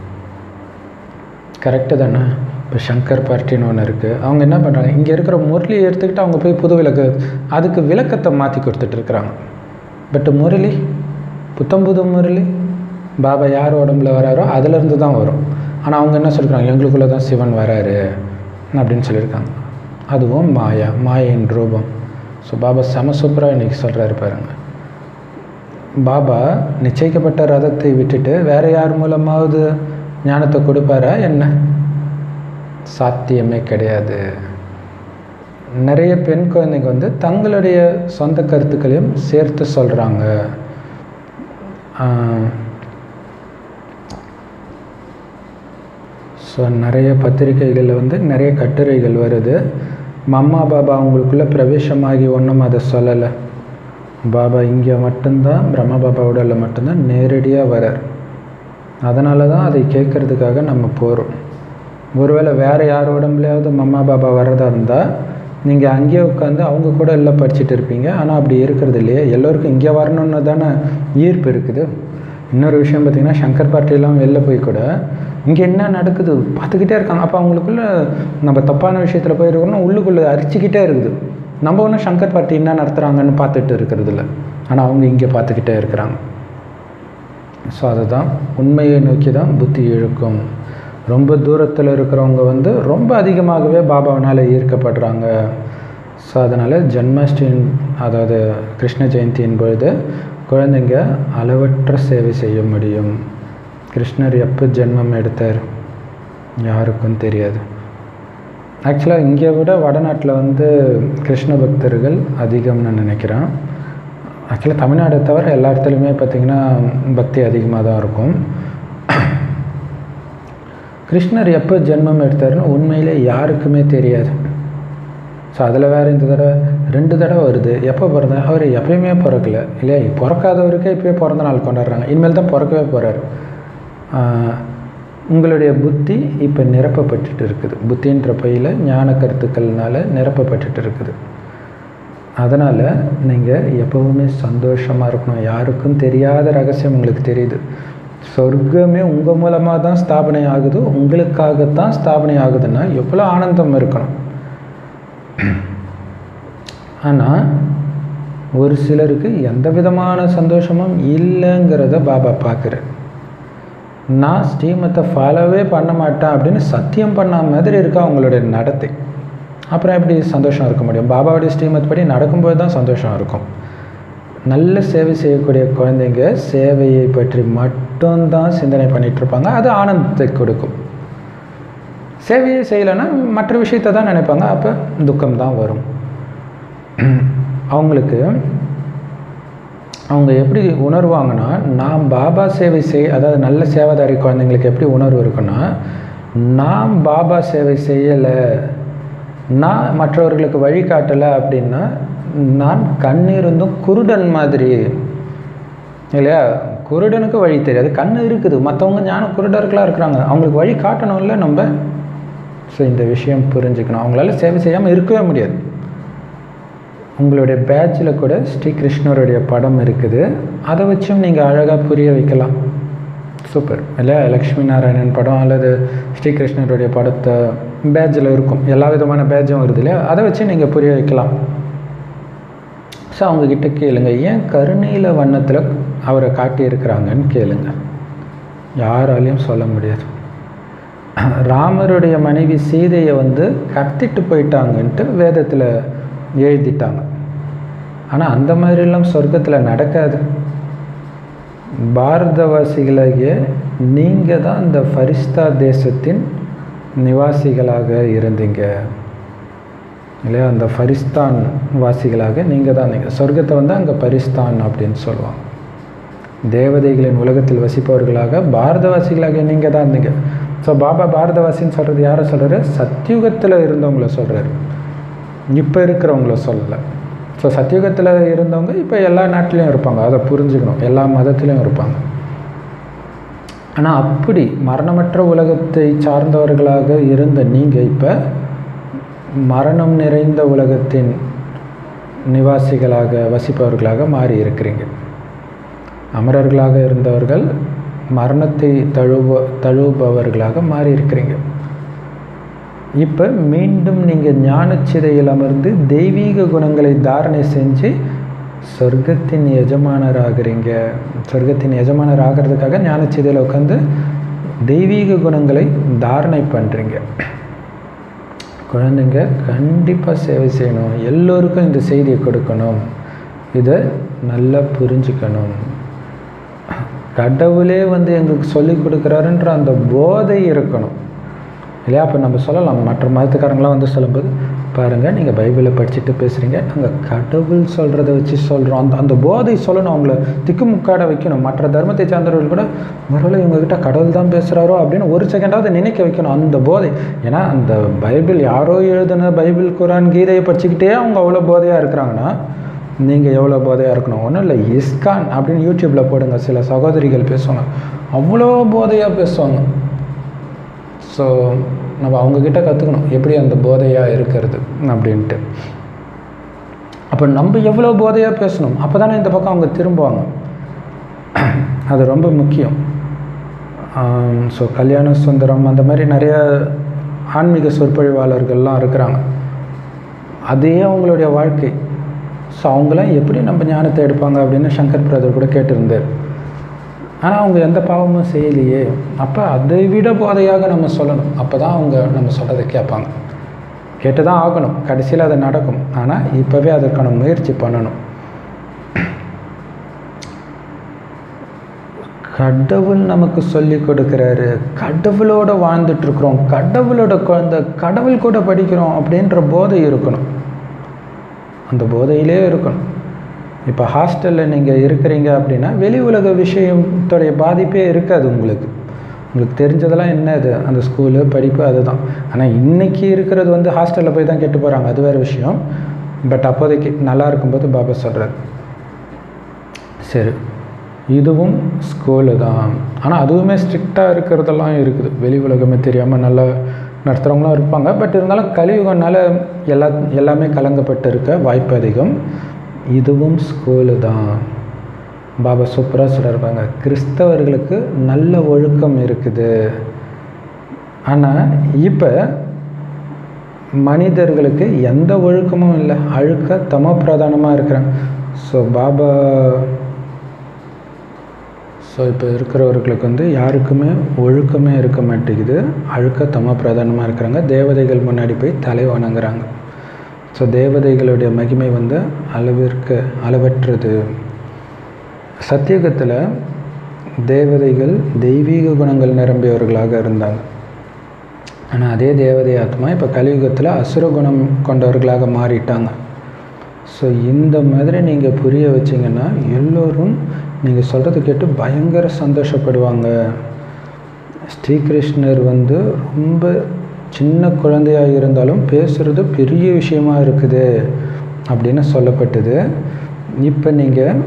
கரெக்டு தானே இப்போ சங்கர் பார்ட்டின்னு ஒன்று இருக்குது அவங்க என்ன பண்ணுறாங்க இங்கே இருக்கிற முரளியை எடுத்துக்கிட்டு அவங்க போய் புது விளக்கு அதுக்கு விளக்கத்தை மாற்றி கொடுத்துட்ருக்குறாங்க பட் முரளி புத்தம் புது முரளி பாபா யார் உடம்புல வராரோ அதுலேருந்து தான் வரும் ஆனால் அவங்க என்ன சொல்கிறாங்க எங்களுக்குள்ளே தான் சிவன் வராரு அப்படின்னு சொல்லியிருக்காங்க அதுவும் மாயா மாயின் ரூபம் ஸோ பாபா செம சூப்பராக இன்றைக்கி சொல்கிறாரு பாருங்க பாபா நிச்சயிக்கப்பட்ட ரதத்தை விட்டுட்டு வேற யார் மூலமாவது ஞானத்தை கொடுப்பாரா என்ன சாத்தியமே கிடையாது நிறைய பெண் குழந்தைங்க வந்து தங்களுடைய சொந்த கருத்துக்களையும் சேர்த்து சொல்கிறாங்க ஸோ நிறைய பத்திரிகைகளில் வந்து நிறைய கட்டுரைகள் வருது மம்மா பாபா அவங்களுக்குள்ளே பிரவேசமாகி ஒன்றும் அதை சொல்லலை பாபா இங்கே மட்டும்தான் பிரம்ம பாபா உடலில் மட்டும்தான் நேரடியாக வரார் அதனால தான் அதை கேட்குறதுக்காக நம்ம போகிறோம் ஒருவேளை வேறு யார் உடம்புலையாவது மம்மா பாபா வர்றதா இருந்தால் நீங்கள் அங்கேயே உட்காந்து அவங்க கூட எல்லாம் படிச்சுட்டு இருப்பீங்க ஆனால் அப்படி இருக்கிறது இல்லையே எல்லோருக்கும் இங்கே வரணுன்னு தானே ஈர்ப்பு இருக்குது இன்னொரு விஷயம் பார்த்திங்கன்னா சங்கர் பார்ட்டிலாம் வெளில போய் கூட இங்கே என்ன நடக்குது பார்த்துக்கிட்டே இருக்காங்க அப்போ அவங்களுக்குள்ள நம்ம தப்பான விஷயத்தில் போயிருக்கோம்னா உள்ளுக்குள்ளே அரிச்சிக்கிட்டே இருக்குது நம்ம ஒன்றும் சங்கர் பார்ட்டி என்ன நடத்துகிறாங்கன்னு பார்த்துட்டு இருக்கிறது இல்லை ஆனால் அவங்க இங்கே பார்த்துக்கிட்டே இருக்கிறாங்க ஸோ அதுதான் உண்மையை நோக்கி தான் புத்தி இழுக்கும் ரொம்ப தூரத்தில் இருக்கிறவங்க வந்து ரொம்ப அதிகமாகவே பாபாவினால் ஈர்க்கப்படுறாங்க ஸோ அதனால் ஜென்மாஷ்டமி அதாவது கிருஷ்ண ஜெயந்தியின் பொழுது குழந்தைங்க அளவற்ற சேவை செய்ய முடியும் கிருஷ்ணர் எப்போ ஜென்மம் எடுத்தார் யாருக்கும் தெரியாது ஆக்சுவலாக இங்கே விட வடநாட்டில் வந்து கிருஷ்ண பக்தர்கள் அதிகம்னு நினைக்கிறேன் ஆக்சுவலாக தமிழ்நாடை தவிர எல்லா இடத்துலையுமே பார்த்திங்கன்னா பக்தி அதிகமாக தான் இருக்கும் கிருஷ்ணர் எப்போ ஜென்மம் எடுத்தாருன்னு உண்மையிலே யாருக்குமே தெரியாது ஸோ அதில் வேறு இந்த தடவை ரெண்டு தடவை வருது எப்போ பிறந்த அவர் எப்பயுமே பிறக்கல இல்லையா பிறக்காதவருக்கே இப்போயே பிறந்த நாள் கொண்டாடுறாங்க இனிமேல் தான் பிறக்கவே போகிறார் உங்களுடைய புத்தி இப்போ நிரப்பப்பட்டுட்டு இருக்குது புத்தின்ற பையில் ஞான கருத்துக்கள்னால நிரப்பப்பட்டுட்டு இருக்குது அதனால் நீங்கள் எப்போவுமே சந்தோஷமாக இருக்கணும் யாருக்கும் தெரியாத ரகசியம் உங்களுக்கு தெரியுது சொர்க்கமே உங்கள் மூலமாக தான் ஸ்தாபனை ஆகுது உங்களுக்காகத்தான் ஸ்தாபனை ஆகுதுன்னா எவ்வளோ ஆனந்தம் இருக்கணும் ஆனால் ஒரு சிலருக்கு எந்த விதமான சந்தோஷமும் இல்லைங்கிறத பாபா பார்க்குறேன் நான் ஸ்ரீமத்தை ஃபாலோவே பண்ண மாட்டேன் அப்படின்னு சத்தியம் பண்ண மாதிரி இருக்கா அவங்களுடைய நடத்தை அப்புறம் எப்படி சந்தோஷம் இருக்க முடியும் பாபாவுடைய ஸ்ரீமத் படி நடக்கும்போது தான் சந்தோஷம் இருக்கும் நல்ல சேவை செய்யக்கூடிய குழந்தைங்க சேவையை பற்றி மட்டும்தான் சிந்தனை பண்ணிகிட்டு இருப்பாங்க அது ஆனந்தத்தை கொடுக்கும் சேவையை செய்யலைன்னா மற்ற விஷயத்தை தான் நினைப்பாங்க அப்போ துக்கம் தான் வரும் அவங்களுக்கு அவங்க எப்படி உணர்வாங்கன்னா நான் பாபா சேவை செய் அதாவது நல்ல சேவாதாரி குழந்தைங்களுக்கு எப்படி உணர்வு இருக்குன்னா நான் பாபா சேவை செய்யலை நான் மற்றவர்களுக்கு வழிகாட்டலை அப்படின்னா நான் கண்ணிருந்தும் குருடன் மாதிரி இல்லையா குருடனுக்கு வழி தெரியாது கண் இருக்குது மற்றவங்க ஞான குருடர்களாக இருக்கிறாங்க அவங்களுக்கு வழி காட்டணும்ல நம்ம ஸோ இந்த விஷயம் புரிஞ்சுக்கணும் அவங்களால சேவை செய்யாமல் இருக்கவே முடியாது உங்களுடைய பேட்சில் கூட ஸ்ரீ கிருஷ்ணருடைய படம் இருக்குது அதை வச்சும் நீங்கள் அழகாக புரிய வைக்கலாம் சூப்பர் இல்லையா லக்ஷ்மி நாராயணன் படம் அல்லது ஸ்ரீகிருஷ்ணருடைய படத்தை பேட்சில் இருக்கும் எல்லா விதமான பேட்சும் வருது இல்லையா அதை வச்சு நீங்கள் புரிய வைக்கலாம் ஸோ அவங்கக்கிட்ட கேளுங்க ஏன் கருணீல வண்ணத்தில் அவரை காட்டியிருக்கிறாங்கன்னு கேளுங்க யாராலையும் சொல்ல முடியாது ராமருடைய மனைவி சீதையை வந்து கத்திட்டு போயிட்டாங்கன்ட்டு வேதத்தில் எழுதிட்டாங்க ஆனால் அந்த மாதிரிலாம் சொர்க்கத்தில் நடக்காது பாரதவாசிகளாகிய நீங்கள் தான் இந்த ஃபரிஸ்தா தேசத்தின் நிவாசிகளாக இருந்தீங்க இல்லையா அந்த ஃபரிஸ்தான் வாசிகளாக நீங்கள் தான் நீங்கள் சொர்க்கத்தை வந்து அங்கே பரிஸ்தான் அப்படின்னு சொல்லுவாங்க தேவதைகளின் உலகத்தில் வசிப்பவர்களாக பாரதவாசிகளாக நீங்கள் தான் இருந்தீங்க ஸோ பாபா பாரதவாசின்னு சொல்கிறது யாரை சொல்கிறாரு சத்தியுகத்தில் இருந்தவங்கள சொல்கிறாரு இப்போ இருக்கிறவங்கள சொல்லலை ஸோ சத்தியுகத்தில் இருந்தவங்க இப்போ எல்லா நாட்டிலையும் இருப்பாங்க அதை புரிஞ்சுக்கணும் எல்லா மதத்துலேயும் இருப்பாங்க ஆனால் அப்படி மரணமற்ற உலகத்தை சார்ந்தவர்களாக இருந்த நீங்கள் இப்போ மரணம் நிறைந்த உலகத்தின் நிவாசிகளாக வசிப்பவர்களாக மாறி இருக்கிறீங்க அமரர்களாக இருந்தவர்கள் மரணத்தை தழுவ தழுவுபவர்களாக மாறி இருக்கிறீங்க இப்போ மீண்டும் நீங்கள் ஞானச்சிதையில் அமர்ந்து தெய்வீக குணங்களை தாரணை செஞ்சு சொர்க்கத்தின் எஜமானர் ஆகிறீங்க சொர்க்கத்தின் எஜமானர் ஆகிறதுக்காக ஞானச்சிதையில் உட்காந்து தெய்வீக குணங்களை தாரணை பண்ணுறீங்க குழந்தைங்க கண்டிப்பாக சேவை செய்யணும் எல்லோருக்கும் இந்த செய்தியை கொடுக்கணும் இதை நல்லா புரிஞ்சுக்கணும் கடவுளே வந்து எங்களுக்கு சொல்லி கொடுக்குறாருன்ற அந்த போதை இருக்கணும் இல்லையா அப்போ நம்ம சொல்லலாம் மற்ற மதத்துக்காரங்களாம் வந்து சொல்லும்போது பாருங்கள் நீங்கள் பைபிளை படிச்சுட்டு பேசுகிறீங்க நாங்கள் கடவுள் சொல்கிறத வச்சு சொல்கிறோம் அந்த அந்த போதை சொல்லணும் அவங்கள திக்குமுக்காட வைக்கணும் மற்ற தர்மத்தை சார்ந்தவர்கள் கூட மறுபடியும் இவங்ககிட்ட கடவுள் தான் பேசுகிறாரோ அப்படின்னு ஒரு செகண்டாவது நினைக்க வைக்கணும் அந்த போதை ஏன்னா அந்த பைபிள் யாரோ எழுதுன பைபிள் குரான் கீதையை படிச்சுக்கிட்டே அவங்க அவ்வளோ போதையாக இருக்கிறாங்கன்னா நீங்கள் எவ்வளோ போதையாக இருக்கணும் ஒன்றும் இல்லை இஸ்கான் அப்படின்னு யூடியூப்பில் போடுங்க சில சகோதரிகள் பேசுவாங்க அவ்வளோ போதையாக பேசுவாங்க ஸோ நம்ம அவங்கக்கிட்ட கற்றுக்கணும் எப்படி அந்த போதையாக இருக்கிறது அப்படின்ட்டு அப்போ நம்ம எவ்வளோ போதையாக பேசணும் அப்போ தானே இந்த பக்கம் அவங்க திரும்புவாங்க அது ரொம்ப முக்கியம் ஸோ கல்யாண சுந்தரம் அந்த மாதிரி நிறைய ஆன்மீக சொற்பொழிவாளர்கள்லாம் இருக்கிறாங்க அதே அவங்களுடைய வாழ்க்கை ஸோ அவங்களாம் எப்படி நம்ம ஞானத்தை எடுப்பாங்க அப்படின்னு சங்கர் பிரதர் கூட கேட்டிருந்தார் ஆனால் அவங்க எந்த பாவமும் செய்யலையே அப்போ அதை விட போதையாக நம்ம சொல்லணும் அப்போ தான் அவங்க நம்ம சொல்கிறத கேட்பாங்க கேட்டு தான் ஆகணும் கடைசியில் அது நடக்கும் ஆனால் இப்போவே அதற்கான முயற்சி பண்ணணும் கடவுள் நமக்கு சொல்லி கொடுக்குறாரு கடவுளோட வாழ்ந்துட்டுருக்குறோம் கடவுளோட குழந்த கடவுள் கூட படிக்கிறோம் அப்படின்ற போதை இருக்கணும் அந்த போதையிலே இருக்கணும் இப்போ ஹாஸ்டலில் நீங்கள் இருக்கிறீங்க அப்படின்னா வெளி உலக விஷயத்துடைய பாதிப்பே இருக்காது உங்களுக்கு உங்களுக்கு தெரிஞ்சதெல்லாம் என்ன இது அந்த ஸ்கூலு படிப்பு அதுதான் ஆனால் இன்றைக்கி இருக்கிறது வந்து ஹாஸ்டலில் போய் தான் கெட்டு போகிறாங்க அது வேறு விஷயம் பட் அப்போதைக்கு நல்லா இருக்கும்போது பாபா சொல்கிறார் சரி இதுவும் ஸ்கூலு தான் ஆனால் அதுவுமே ஸ்ட்ரிக்டாக இருக்கிறதெல்லாம் இருக்குது வெளி உலகமே தெரியாமல் நல்லா நடத்துகிறவங்களாம் இருப்பாங்க பட் இருந்தாலும் கலியுகனால எல்லா எல்லாமே கலங்கப்பட்டு இருக்க வாய்ப்பு அதிகம் இதுவும் ஸ்கூலு தான் பாபா சூப்பராக சொல்லியிருப்பாங்க கிறிஸ்தவர்களுக்கு நல்ல ஒழுக்கம் இருக்குது ஆனால் இப்போ மனிதர்களுக்கு எந்த ஒழுக்கமும் இல்லை அழுக்க தம பிரதானமாக இருக்கிறாங்க ஸோ பாபா ஸோ இப்போ இருக்கிறவர்களுக்கு வந்து யாருக்குமே ஒழுக்கமே இருக்க மாட்டேங்குது அழுக்க தம பிரதானமாக இருக்கிறாங்க தேவதைகள் முன்னாடி போய் தலை வணங்குறாங்க ஸோ தேவதைகளுடைய மகிமை வந்து அளவிற்கு அளவற்றது சத்தியுகத்தில் தேவதைகள் தெய்வீக குணங்கள் நிரம்பியவர்களாக இருந்தாங்க ஆனால் அதே தேவதை ஆத்மா இப்போ கலியுகத்தில் அசுர குணம் கொண்டவர்களாக மாறிட்டாங்க ஸோ இந்த மாதிரி நீங்கள் புரிய வச்சிங்கன்னா எல்லோரும் நீங்கள் சொல்கிறத கேட்டு பயங்கர சந்தோஷப்படுவாங்க ஸ்ரீகிருஷ்ணர் வந்து ரொம்ப சின்ன குழந்தையாக இருந்தாலும் பேசுகிறது பெரிய விஷயமா இருக்குது அப்படின்னு சொல்லப்பட்டது இப்போ நீங்கள்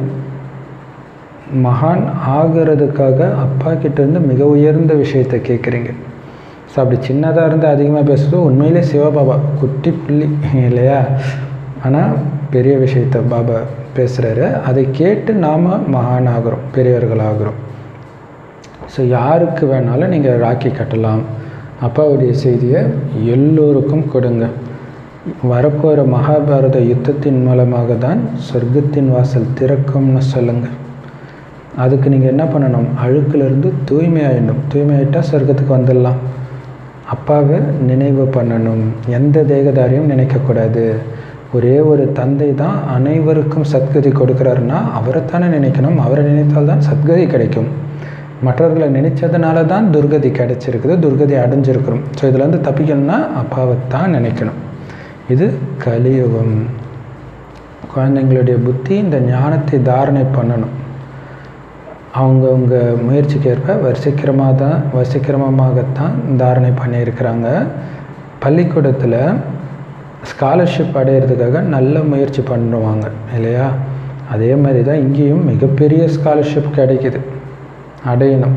மகான் ஆகிறதுக்காக அப்பா கிட்டேருந்து மிக உயர்ந்த விஷயத்தை கேட்குறீங்க ஸோ அப்படி சின்னதாக இருந்து அதிகமாக பேசுறது உண்மையிலே சிவபாபா குட்டி புள்ளி இல்லையா ஆனால் பெரிய விஷயத்த பாபா பேசுகிறாரு அதை கேட்டு நாம் மகான் ஆகிறோம் பெரியவர்கள் ஆகிறோம் ஸோ யாருக்கு வேணாலும் நீங்கள் ராக்கி கட்டலாம் அப்பாவுடைய செய்தியை எல்லோருக்கும் கொடுங்க வரப்போகிற மகாபாரத யுத்தத்தின் மூலமாக தான் சொர்க்கத்தின் வாசல் திறக்கும்னு சொல்லுங்கள் அதுக்கு நீங்கள் என்ன பண்ணணும் அழுக்கிலிருந்து தூய்மையாயிடணும் தூய்மையாயிட்டால் சொர்க்கத்துக்கு வந்துடலாம் அப்பாவை நினைவு பண்ணணும் எந்த தேகதாரியும் நினைக்கக்கூடாது ஒரே ஒரு தந்தை தான் அனைவருக்கும் சத்கதி கொடுக்குறாருன்னா அவரைத்தானே நினைக்கணும் அவரை நினைத்தால் தான் சத்கதி கிடைக்கும் மற்றவர்களை நினைச்சதுனால தான் துர்கதி கிடைச்சிருக்குது துர்கதி அடைஞ்சிருக்கிறோம் ஸோ இதுலேருந்து தப்பிக்கணும்னா அப்பாவை தான் நினைக்கணும் இது கலியுகம் குழந்தைங்களுடைய புத்தி இந்த ஞானத்தை தாரணை பண்ணணும் அவங்கவுங்க முயற்சிக்கு ஏற்ப வரிசைக்கிரமாக தான் வரிசைக்கிரமமாகத்தான் தாரணை பண்ணியிருக்கிறாங்க பள்ளிக்கூடத்தில் ஸ்காலர்ஷிப் அடையிறதுக்காக நல்ல முயற்சி பண்ணுவாங்க இல்லையா அதே மாதிரி தான் இங்கேயும் மிகப்பெரிய ஸ்காலர்ஷிப் கிடைக்குது அடையணும்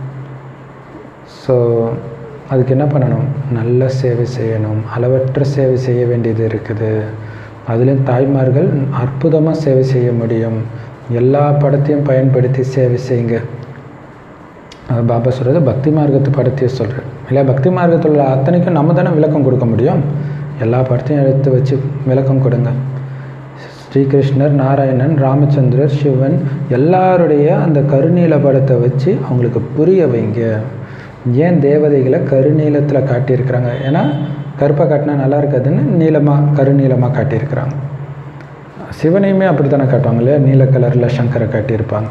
ஸோ அதுக்கு என்ன பண்ணணும் நல்ல சேவை செய்யணும் அளவற்ற சேவை செய்ய வேண்டியது இருக்குது அதுலேயும் தாய்மார்கள் அற்புதமாக சேவை செய்ய முடியும் எல்லா படத்தையும் பயன்படுத்தி சேவை செய்யுங்க அது பாபா சொல்கிறது பக்தி மார்க்கத்து படத்தையே சொல்கிறேன் இல்லையா பக்தி மார்க்கத்தில் உள்ள அத்தனைக்கும் நம்ம தானே விளக்கம் கொடுக்க முடியும் எல்லா படத்தையும் எடுத்து வச்சு விளக்கம் கொடுங்க ஸ்ரீகிருஷ்ணர் நாராயணன் ராமச்சந்திரர் சிவன் எல்லாருடைய அந்த கருநீல படத்தை வச்சு அவங்களுக்கு புரிய வைங்க ஏன் தேவதைகளை கருநீலத்தில் காட்டியிருக்கிறாங்க ஏன்னா கருப்பாக காட்டினா நல்லா இருக்காதுன்னு நீளமாக கருநீளமாக காட்டியிருக்கிறாங்க சிவனையுமே அப்படி தானே காட்டுவாங்க இல்லையா நீல கலரில் சங்கரை காட்டியிருப்பாங்க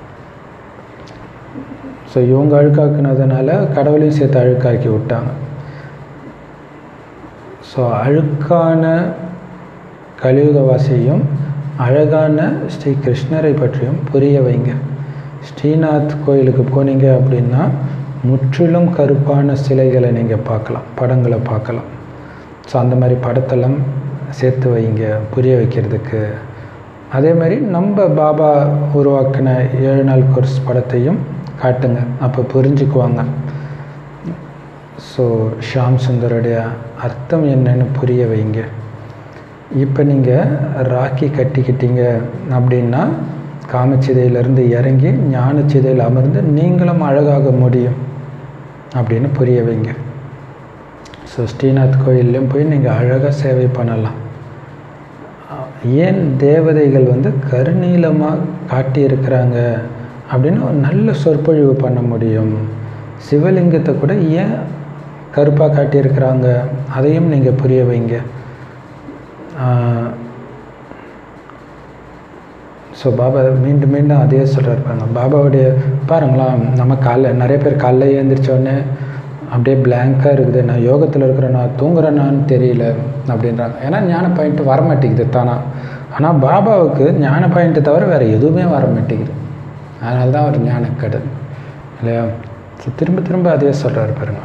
ஸோ இவங்க அழுக்காக்குனதுனால கடவுளையும் சேர்த்து அழுக்காக்கி விட்டாங்க ஸோ அழுக்கான கலியுகவாசியும் அழகான ஸ்ரீ கிருஷ்ணரை பற்றியும் புரிய வைங்க ஸ்ரீநாத் கோயிலுக்கு போனீங்க அப்படின்னா முற்றிலும் கருப்பான சிலைகளை நீங்கள் பார்க்கலாம் படங்களை பார்க்கலாம் ஸோ அந்த மாதிரி படத்தெல்லாம் சேர்த்து வைங்க புரிய வைக்கிறதுக்கு அதே மாதிரி நம்ம பாபா உருவாக்கின ஏழு நாள் கோர்ஸ் படத்தையும் காட்டுங்க அப்போ புரிஞ்சுக்குவாங்க ஸோ ஷாம் சுந்தருடைய அர்த்தம் என்னன்னு புரிய வைங்க இப்போ நீங்கள் ராக்கி கட்டிக்கிட்டீங்க அப்படின்னா காமச்சிதையிலேருந்து இறங்கி ஞானச்சிதையில் அமர்ந்து நீங்களும் அழகாக முடியும் அப்படின்னு புரிய வைங்க ஸோ ஸ்ரீநாத் கோயில்லையும் போய் நீங்கள் அழகாக சேவை பண்ணலாம் ஏன் தேவதைகள் வந்து கருநீளமாக காட்டியிருக்கிறாங்க அப்படின்னு ஒரு நல்ல சொற்பொழிவு பண்ண முடியும் சிவலிங்கத்தை கூட ஏன் கருப்பாக காட்டியிருக்கிறாங்க அதையும் நீங்கள் புரிய வைங்க ஸோ பாபா மீண்டும் மீண்டும் அதே சொல்கிறார் பாருங்க பாபாவுடைய பாருங்களேன் நம்ம காலைல நிறைய பேர் காலைல எழுந்திரிச்சோடனே அப்படியே பிளாங்காக இருக்குது நான் யோகத்தில் இருக்கிறேன்னா தூங்குறேனான்னு தெரியல அப்படின்றாங்க ஏன்னா ஞான பாயிண்ட் வர மாட்டேங்குது தானா ஆனால் பாபாவுக்கு ஞான பாயிண்ட்டை தவிர வேறு எதுவுமே வர மாட்டேங்குது அதனால தான் அவர் ஞானக்கடல் இல்லையா ஸோ திரும்ப திரும்ப அதே சொல்கிறாரு பாருங்க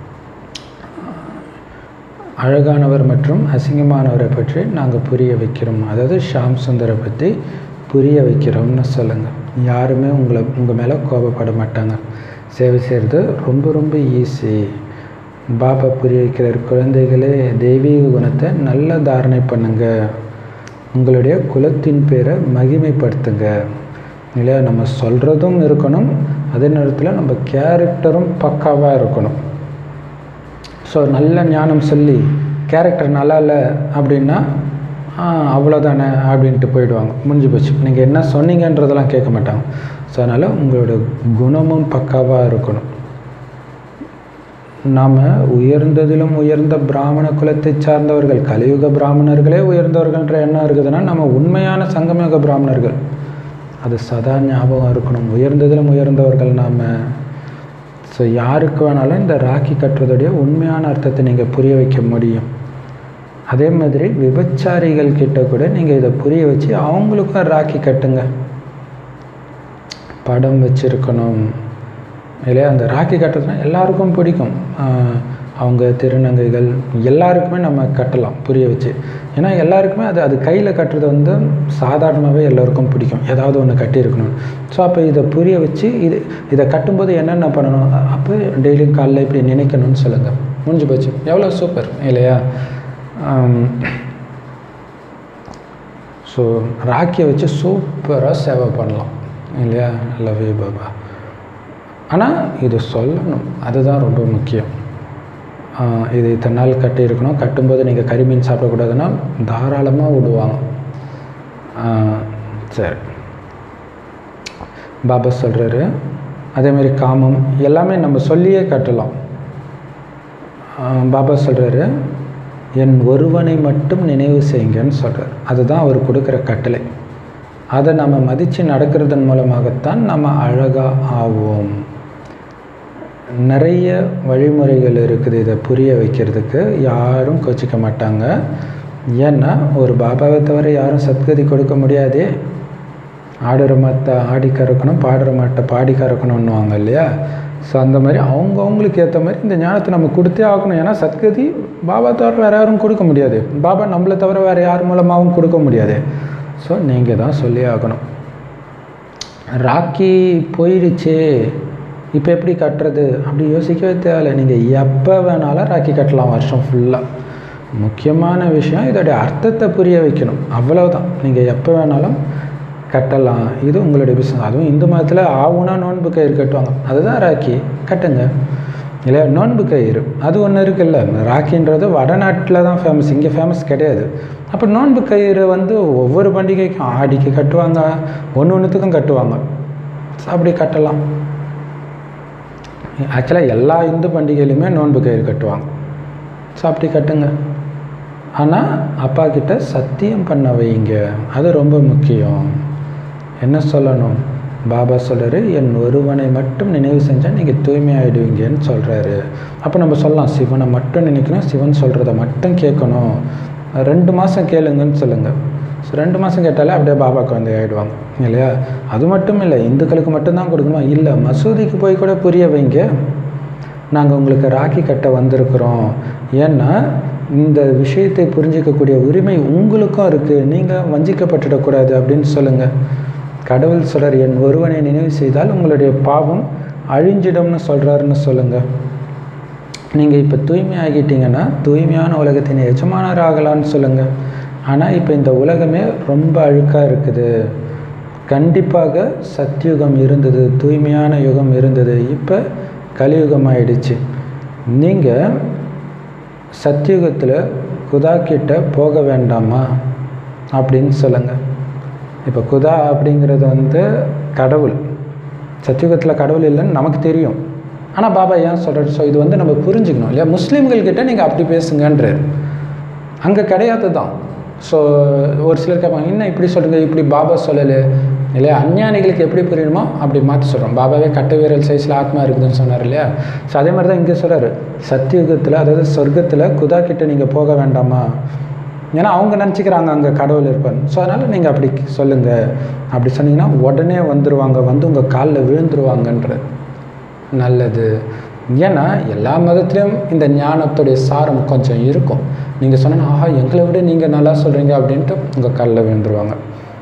அழகானவர் மற்றும் அசிங்கமானவரை பற்றி நாங்கள் புரிய வைக்கிறோம் அதாவது ஷாம் சுந்தரை பற்றி புரிய வைக்கிறோம்னு சொல்லுங்கள் யாருமே உங்களை உங்கள் மேலே கோபப்பட மாட்டாங்க சேவை செய்கிறது ரொம்ப ரொம்ப ஈஸி பாபா புரிய வைக்கிறார் குழந்தைகளே தெய்வீக குணத்தை நல்ல தாரணை பண்ணுங்க உங்களுடைய குலத்தின் பேரை மகிமைப்படுத்துங்க இல்லையா நம்ம சொல்கிறதும் இருக்கணும் அதே நேரத்தில் நம்ம கேரக்டரும் பக்காவாக இருக்கணும் ஸோ நல்ல ஞானம் சொல்லி கேரக்டர் நல்லா இல்லை அப்படின்னா அவ்வளோதானே அப்படின்ட்டு போயிடுவாங்க முடிஞ்சு போச்சு நீங்கள் என்ன சொன்னீங்கன்றதெல்லாம் கேட்க மாட்டாங்க ஸோ அதனால் உங்களோட குணமும் பக்காவாக இருக்கணும் நாம் உயர்ந்ததிலும் உயர்ந்த பிராமண குலத்தை சார்ந்தவர்கள் கலியுக பிராமணர்களே உயர்ந்தவர்கள்ன்ற எண்ணம் இருக்குதுன்னா நம்ம உண்மையான சங்கமயுக பிராமணர்கள் அது சதா ஞாபகம் இருக்கணும் உயர்ந்ததிலும் உயர்ந்தவர்கள் நாம் ஸோ யாருக்கு வேணாலும் இந்த ராக்கி கட்டுறதுடைய உண்மையான அர்த்தத்தை நீங்கள் புரிய வைக்க முடியும் அதே மாதிரி விபச்சாரிகள் கிட்ட கூட நீங்கள் இதை புரிய வச்சு அவங்களுக்கும் ராக்கி கட்டுங்க படம் வச்சுருக்கணும் இல்லையா அந்த ராக்கி கட்டுறதுனா எல்லாருக்கும் பிடிக்கும் அவங்க திருநங்கைகள் எல்லாருக்குமே நம்ம கட்டலாம் புரிய வச்சு ஏன்னா எல்லாருக்குமே அது அது கையில் கட்டுறது வந்து சாதாரணமாகவே எல்லோருக்கும் பிடிக்கும் ஏதாவது ஒன்று கட்டியிருக்கணும் ஸோ அப்போ இதை புரிய வச்சு இது இதை கட்டும்போது என்னென்ன பண்ணணும் அப்போ டெய்லியும் காலைல இப்படி நினைக்கணும்னு சொல்லுங்கள் முடிஞ்சு போச்சு எவ்வளோ சூப்பர் இல்லையா ஸோ ராக்கியை வச்சு சூப்பராக சேவை பண்ணலாம் இல்லையா லவ் யூ பாபா ஆனால் இது சொல்லணும் அதுதான் ரொம்ப முக்கியம் இது இத்தனை நாள் கட்டி இருக்கணும் கட்டும்போது நீங்கள் கறிமீன் சாப்பிடக்கூடாதுன்னா தாராளமாக விடுவாங்க சரி பாபா சொல்கிறாரு அதேமாரி காமம் எல்லாமே நம்ம சொல்லியே கட்டலாம் பாபா சொல்கிறாரு என் ஒருவனை மட்டும் நினைவு செய்யுங்கன்னு சொல்கிறார் அதுதான் அவர் கொடுக்குற கட்டளை அதை நம்ம மதித்து நடக்கிறதன் மூலமாகத்தான் நம்ம அழகாக ஆவோம் நிறைய வழிமுறைகள் இருக்குது இதை புரிய வைக்கிறதுக்கு யாரும் கோச்சிக்க மாட்டாங்க ஏன்னா ஒரு பாபாவை தவிர யாரும் சத்கதி கொடுக்க முடியாதே ஆடுற மாட்டை ஆடி கறக்கணும் பாடுற மாட்டை பாடி கறக்கணும்னுவாங்க இல்லையா ஸோ அந்த மாதிரி அவங்கவுங்களுக்கு ஏற்ற மாதிரி இந்த ஞானத்தை நம்ம கொடுத்தே ஆகணும் ஏன்னா சத்கதி பாபா தவிர வேறு யாரும் கொடுக்க முடியாது பாபா நம்மளை தவிர வேறு யார் மூலமாகவும் கொடுக்க முடியாது ஸோ நீங்கள் தான் சொல்லி ஆகணும் ராக்கி போயிடுச்சே இப்போ எப்படி கட்டுறது அப்படி யோசிக்கவே தேவையில்லை நீங்கள் எப்போ வேணாலும் ராக்கி கட்டலாம் வருஷம் ஃபுல்லாக முக்கியமான விஷயம் இதோடைய அர்த்தத்தை புரிய வைக்கணும் அவ்வளவுதான் நீங்கள் எப்போ வேணாலும் கட்டலாம் இது உங்களுடைய பிஸ்னஸ் அதுவும் இந்து மதத்தில் ஆவுனா நோன்பு கயிறு கட்டுவாங்க அதுதான் ராக்கி கட்டுங்க இல்லையா நோன்பு கயிறு அது ஒன்று இருக்குல்ல ராக்கின்றது வடநாட்டில் தான் ஃபேமஸ் இங்கே ஃபேமஸ் கிடையாது அப்போ நோன்பு கயிறு வந்து ஒவ்வொரு பண்டிகைக்கும் ஆடிக்கு கட்டுவாங்க ஒன்று ஒன்றுத்துக்கும் கட்டுவாங்க அப்படி கட்டலாம் ஆக்சுவலாக எல்லா இந்து பண்டிகையிலுமே நோன்பு கயிறு கட்டுவாங்க ஸோ அப்படி கட்டுங்க ஆனால் அப்பா கிட்ட சத்தியம் பண்ண வைங்க அது ரொம்ப முக்கியம் என்ன சொல்லணும் பாபா சொல்கிறாரு என் ஒருவனை மட்டும் நினைவு செஞ்சால் நீங்கள் தூய்மையாயிடுவீங்கன்னு சொல்கிறாரு அப்போ நம்ம சொல்லலாம் சிவனை மட்டும் நினைக்கணும் சிவன் சொல்கிறத மட்டும் கேட்கணும் ரெண்டு மாதம் கேளுங்கன்னு சொல்லுங்கள் ஸோ ரெண்டு மாதம் கேட்டாலே அப்படியே பாபாவுக்கு வந்து ஆகிடுவாங்க இல்லையா அது மட்டும் இல்லை இந்துக்களுக்கு மட்டும்தான் கொடுக்கணுமா இல்லை மசூதிக்கு போய் கூட புரிய வைங்க நாங்கள் உங்களுக்கு ராக்கி கட்ட வந்திருக்கிறோம் ஏன்னா இந்த விஷயத்தை புரிஞ்சிக்கக்கூடிய உரிமை உங்களுக்கும் இருக்குது நீங்கள் வஞ்சிக்கப்பட்டுடக்கூடாது அப்படின்னு சொல்லுங்கள் கடவுள் சொல்கிறார் என் ஒருவனை நினைவு செய்தால் உங்களுடைய பாவம் அழிஞ்சிடும்னு சொல்கிறாருன்னு சொல்லுங்கள் நீங்கள் இப்போ தூய்மை ஆகிட்டீங்கன்னா தூய்மையான உலகத்தின் எஜமானர் ஆகலான்னு சொல்லுங்கள் ஆனால் இப்போ இந்த உலகமே ரொம்ப அழுக்காக இருக்குது கண்டிப்பாக சத்யுகம் இருந்தது தூய்மையான யுகம் இருந்தது இப்போ கலியுகம் ஆயிடுச்சு நீங்கள் சத்யுகத்தில் குதா கிட்ட போக வேண்டாமா அப்படின்னு சொல்லுங்கள் இப்போ குதா அப்படிங்கிறது வந்து கடவுள் சத்யுகத்தில் கடவுள் இல்லைன்னு நமக்கு தெரியும் ஆனால் பாபா ஏன் சொல்கிறார் ஸோ இது வந்து நம்ம புரிஞ்சுக்கணும் இல்லையா முஸ்லீம்கள்கிட்ட நீங்கள் அப்படி பேசுங்கன்றார் அங்கே கிடையாது தான் ஸோ ஒரு சிலர் கேட்பாங்க என்ன இப்படி சொல்கிறீங்க இப்படி பாபா சொல்லலை இல்லையா அஞ்ஞானிகளுக்கு எப்படி புரியணுமோ அப்படி மாற்றி சொல்கிறோம் பாபாவே கட்ட வீரல் சைஸில் ஆத்மா இருக்குதுன்னு சொன்னார் இல்லையா ஸோ அதே மாதிரி தான் இங்கே சொல்கிறார் சத்தியுகத்தில் அதாவது சொர்க்கத்தில் குதா கிட்ட நீங்கள் போக வேண்டாமா ஏன்னா அவங்க நினச்சிக்கிறாங்க அங்கே கடவுள் இருப்பான்னு ஸோ அதனால் நீங்கள் அப்படி சொல்லுங்கள் அப்படி சொன்னீங்கன்னா உடனே வந்துடுவாங்க வந்து உங்கள் காலில் விழுந்துருவாங்கன்ற நல்லது ஏன்னா எல்லா மதத்துலேயும் இந்த ஞானத்துடைய சாரம் கொஞ்சம் இருக்கும் நீங்கள் சொன்னால் ஆஹா எங்களை விட நீங்கள் நல்லா சொல்கிறீங்க அப்படின்ட்டு உங்கள் காலில் விழுந்துருவாங்க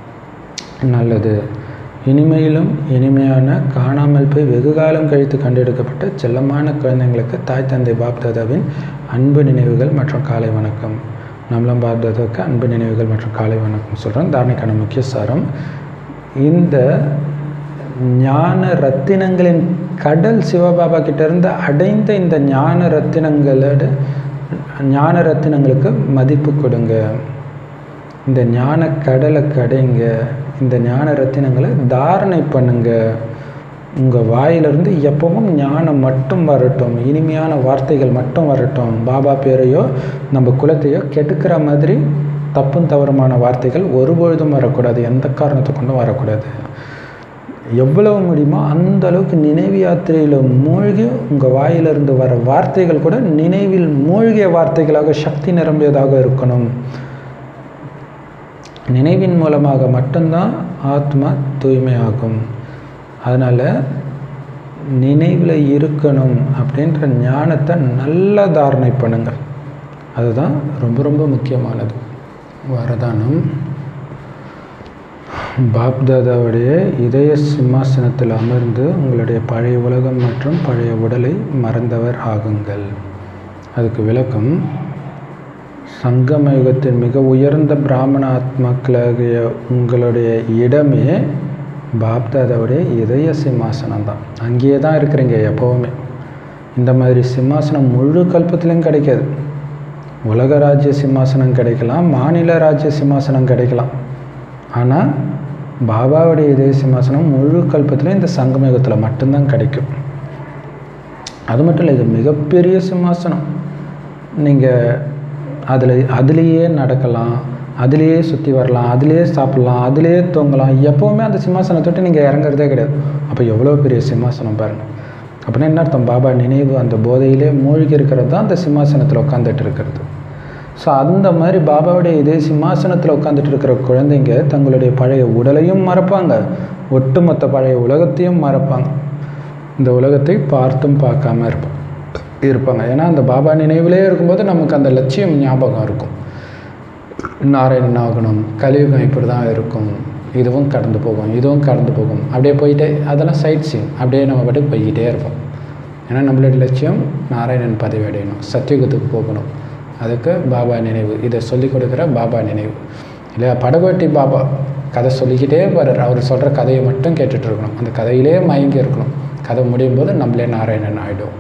நல்லது இனிமையிலும் இனிமையான காணாமல் போய் வெகு காலம் கழித்து கண்டெடுக்கப்பட்ட செல்லமான குழந்தைங்களுக்கு தாய் தந்தை பாப்தாதாவின் அன்பு நினைவுகள் மற்றும் காலை வணக்கம் நம்மளும் பாப்தாதாவுக்கு அன்பு நினைவுகள் மற்றும் காலை வணக்கம் சொல்கிறோம் தாரணைக்கான முக்கிய சாரம் இந்த ஞான ரத்தினங்களின் கடல் சிவபாபா கிட்டேருந்து அடைந்த இந்த ஞான ரத்தினங்களோட ஞான ரத்தினங்களுக்கு மதிப்பு கொடுங்க இந்த ஞான கடலை கடைங்க இந்த ஞான ரத்தினங்களை தாரணை பண்ணுங்க உங்கள் வாயிலிருந்து எப்பவும் ஞானம் மட்டும் வரட்டும் இனிமையான வார்த்தைகள் மட்டும் வரட்டும் பாபா பேரையோ நம்ம குலத்தையோ கெடுக்கிற மாதிரி தப்பும் தவறுமான வார்த்தைகள் ஒருபொழுதும் வரக்கூடாது எந்த காரணத்தை கொண்டும் வரக்கூடாது எவ்வளவு முடியுமோ அந்த அளவுக்கு நினைவு யாத்திரையில் மூழ்கி உங்கள் வாயிலிருந்து வர வார்த்தைகள் கூட நினைவில் மூழ்கிய வார்த்தைகளாக சக்தி நிரம்பியதாக இருக்கணும் நினைவின் மூலமாக மட்டும்தான் ஆத்மா தூய்மையாகும் அதனால் நினைவில் இருக்கணும் அப்படின்ற ஞானத்தை நல்லா தாரணை பண்ணுங்கள் அதுதான் ரொம்ப ரொம்ப முக்கியமானது வரதானம் பாப்தாதாவுடைய இதய சிம்மாசனத்தில் அமர்ந்து உங்களுடைய பழைய உலகம் மற்றும் பழைய உடலை மறந்தவர் ஆகுங்கள் அதுக்கு விளக்கம் சங்கம யுகத்தின் மிக உயர்ந்த பிராமண ஆத்மாக்களாகிய உங்களுடைய இடமே பாப்தாதாவுடைய இதய சிம்மாசனம் தான் அங்கேயே தான் இருக்கிறீங்க எப்போவுமே இந்த மாதிரி சிம்மாசனம் முழு கல்பத்திலையும் கிடைக்காது உலக ராஜ்ய சிம்மாசனம் கிடைக்கலாம் மாநில ராஜ்ய சிம்மாசனம் கிடைக்கலாம் ஆனால் பாபாவுடைய இதய சிம்மாசனம் முழு கல்பத்திலையும் இந்த சங்கமயுகத்தில் மட்டும்தான் கிடைக்கும் அது மட்டும் இல்லை இது மிகப்பெரிய சிம்மாசனம் நீங்கள் அதில் அதுலேயே நடக்கலாம் அதுலேயே சுற்றி வரலாம் அதுலேயே சாப்பிட்லாம் அதுலேயே தூங்கலாம் எப்போவுமே அந்த சிம்மாசனத்தை விட்டு நீங்கள் இறங்குறதே கிடையாது அப்போ எவ்வளோ பெரிய சிம்மாசனம் பாருங்கள் அப்படின்னா என்ன அர்த்தம் பாபா நினைவு அந்த போதையிலே மூழ்கி இருக்கிறது தான் அந்த சிம்மாசனத்தில் உட்காந்துட்டு இருக்கிறது ஸோ அந்த மாதிரி பாபாவுடைய இதே சிம்மாசனத்தில் உட்காந்துட்டு இருக்கிற குழந்தைங்க தங்களுடைய பழைய உடலையும் மறப்பாங்க ஒட்டுமொத்த பழைய உலகத்தையும் மறப்பாங்க இந்த உலகத்தை பார்த்தும் பார்க்காம இருப்பாங்க இருப்பாங்க ஏன்னா அந்த பாபா நினைவிலே இருக்கும்போது நமக்கு அந்த லட்சியம் ஞாபகம் இருக்கும் நாராயணன் ஆகணும் கலியுகம் இப்படி தான் இருக்கும் இதுவும் கடந்து போகும் இதுவும் கடந்து போகும் அப்படியே போயிட்டே அதெல்லாம் சைட் சீன் அப்படியே நம்ம பாட்டுக்கு போய்கிட்டே இருப்போம் ஏன்னா நம்மளுடைய லட்சியம் நாராயணன் பதவி அடையணும் சத்தியுகத்துக்கு போகணும் அதுக்கு பாபா நினைவு இதை சொல்லிக் கொடுக்குற பாபா நினைவு இல்லையா படகோட்டி பாபா கதை சொல்லிக்கிட்டே வர்றார் அவர் சொல்கிற கதையை மட்டும் கேட்டுட்டு இருக்கணும் அந்த கதையிலே மயங்கி இருக்கணும் கதை முடியும் போது நம்மளே நாராயணன் ஆகிடும்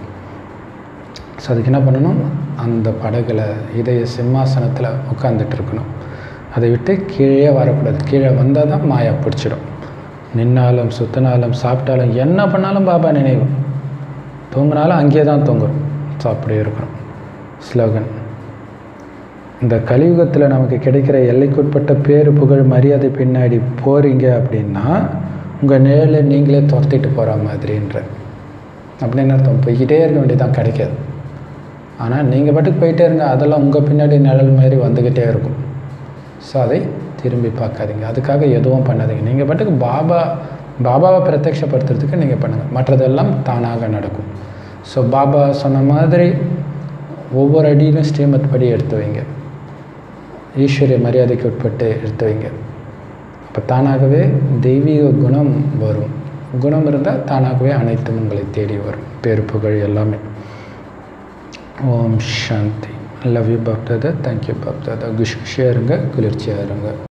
ஸோ அதுக்கு என்ன பண்ணணும் அந்த படகுல இதய சிம்மாசனத்தில் உட்காந்துட்டு இருக்கணும் அதை விட்டு கீழே வரக்கூடாது கீழே வந்தால் தான் மாயா பிடிச்சிடும் நின்னாலும் சுத்தினாலும் சாப்பிட்டாலும் என்ன பண்ணாலும் பாபா நினைவு தூங்கினாலும் அங்கேயே தான் தூங்குறோம் ஸோ அப்படி இருக்கணும் ஸ்லோகன் இந்த கலியுகத்தில் நமக்கு கிடைக்கிற எல்லைக்குட்பட்ட பேர் புகழ் மரியாதை பின்னாடி போகிறீங்க அப்படின்னா உங்கள் நிழலை நீங்களே துரத்திட்டு போகிற மாதிரின்ற அப்படின்னு அர்த்தம் போய்கிட்டே இருக்க வேண்டியதான் கிடைக்காது ஆனால் நீங்கள் பாட்டுக்கு போயிட்டே இருங்க அதெல்லாம் உங்கள் பின்னாடி நிழல் மாதிரி வந்துக்கிட்டே இருக்கும் ஸோ அதை திரும்பி பார்க்காதீங்க அதுக்காக எதுவும் பண்ணாதீங்க நீங்கள் பாட்டுக்கு பாபா பாபாவை பிரத்யக்ஷப்படுத்துறதுக்கு நீங்கள் பண்ணுங்கள் மற்றதெல்லாம் தானாக நடக்கும் ஸோ பாபா சொன்ன மாதிரி ஒவ்வொரு அடியிலும் ஸ்ரீமத் படி எடுத்து வைங்க ஈஸ்வரிய மரியாதைக்கு உட்பட்டு எடுத்து வைங்க அப்போ தானாகவே தெய்வீக குணம் வரும் குணம் இருந்தால் தானாகவே அனைத்தும் உங்களை தேடி வரும் பேரு புகழ் எல்லாமே Om Shanti love you Bapdada thank you Bapdada குஷ் குஷியாக இருங்க குளிர்ச்சியாக இருங்க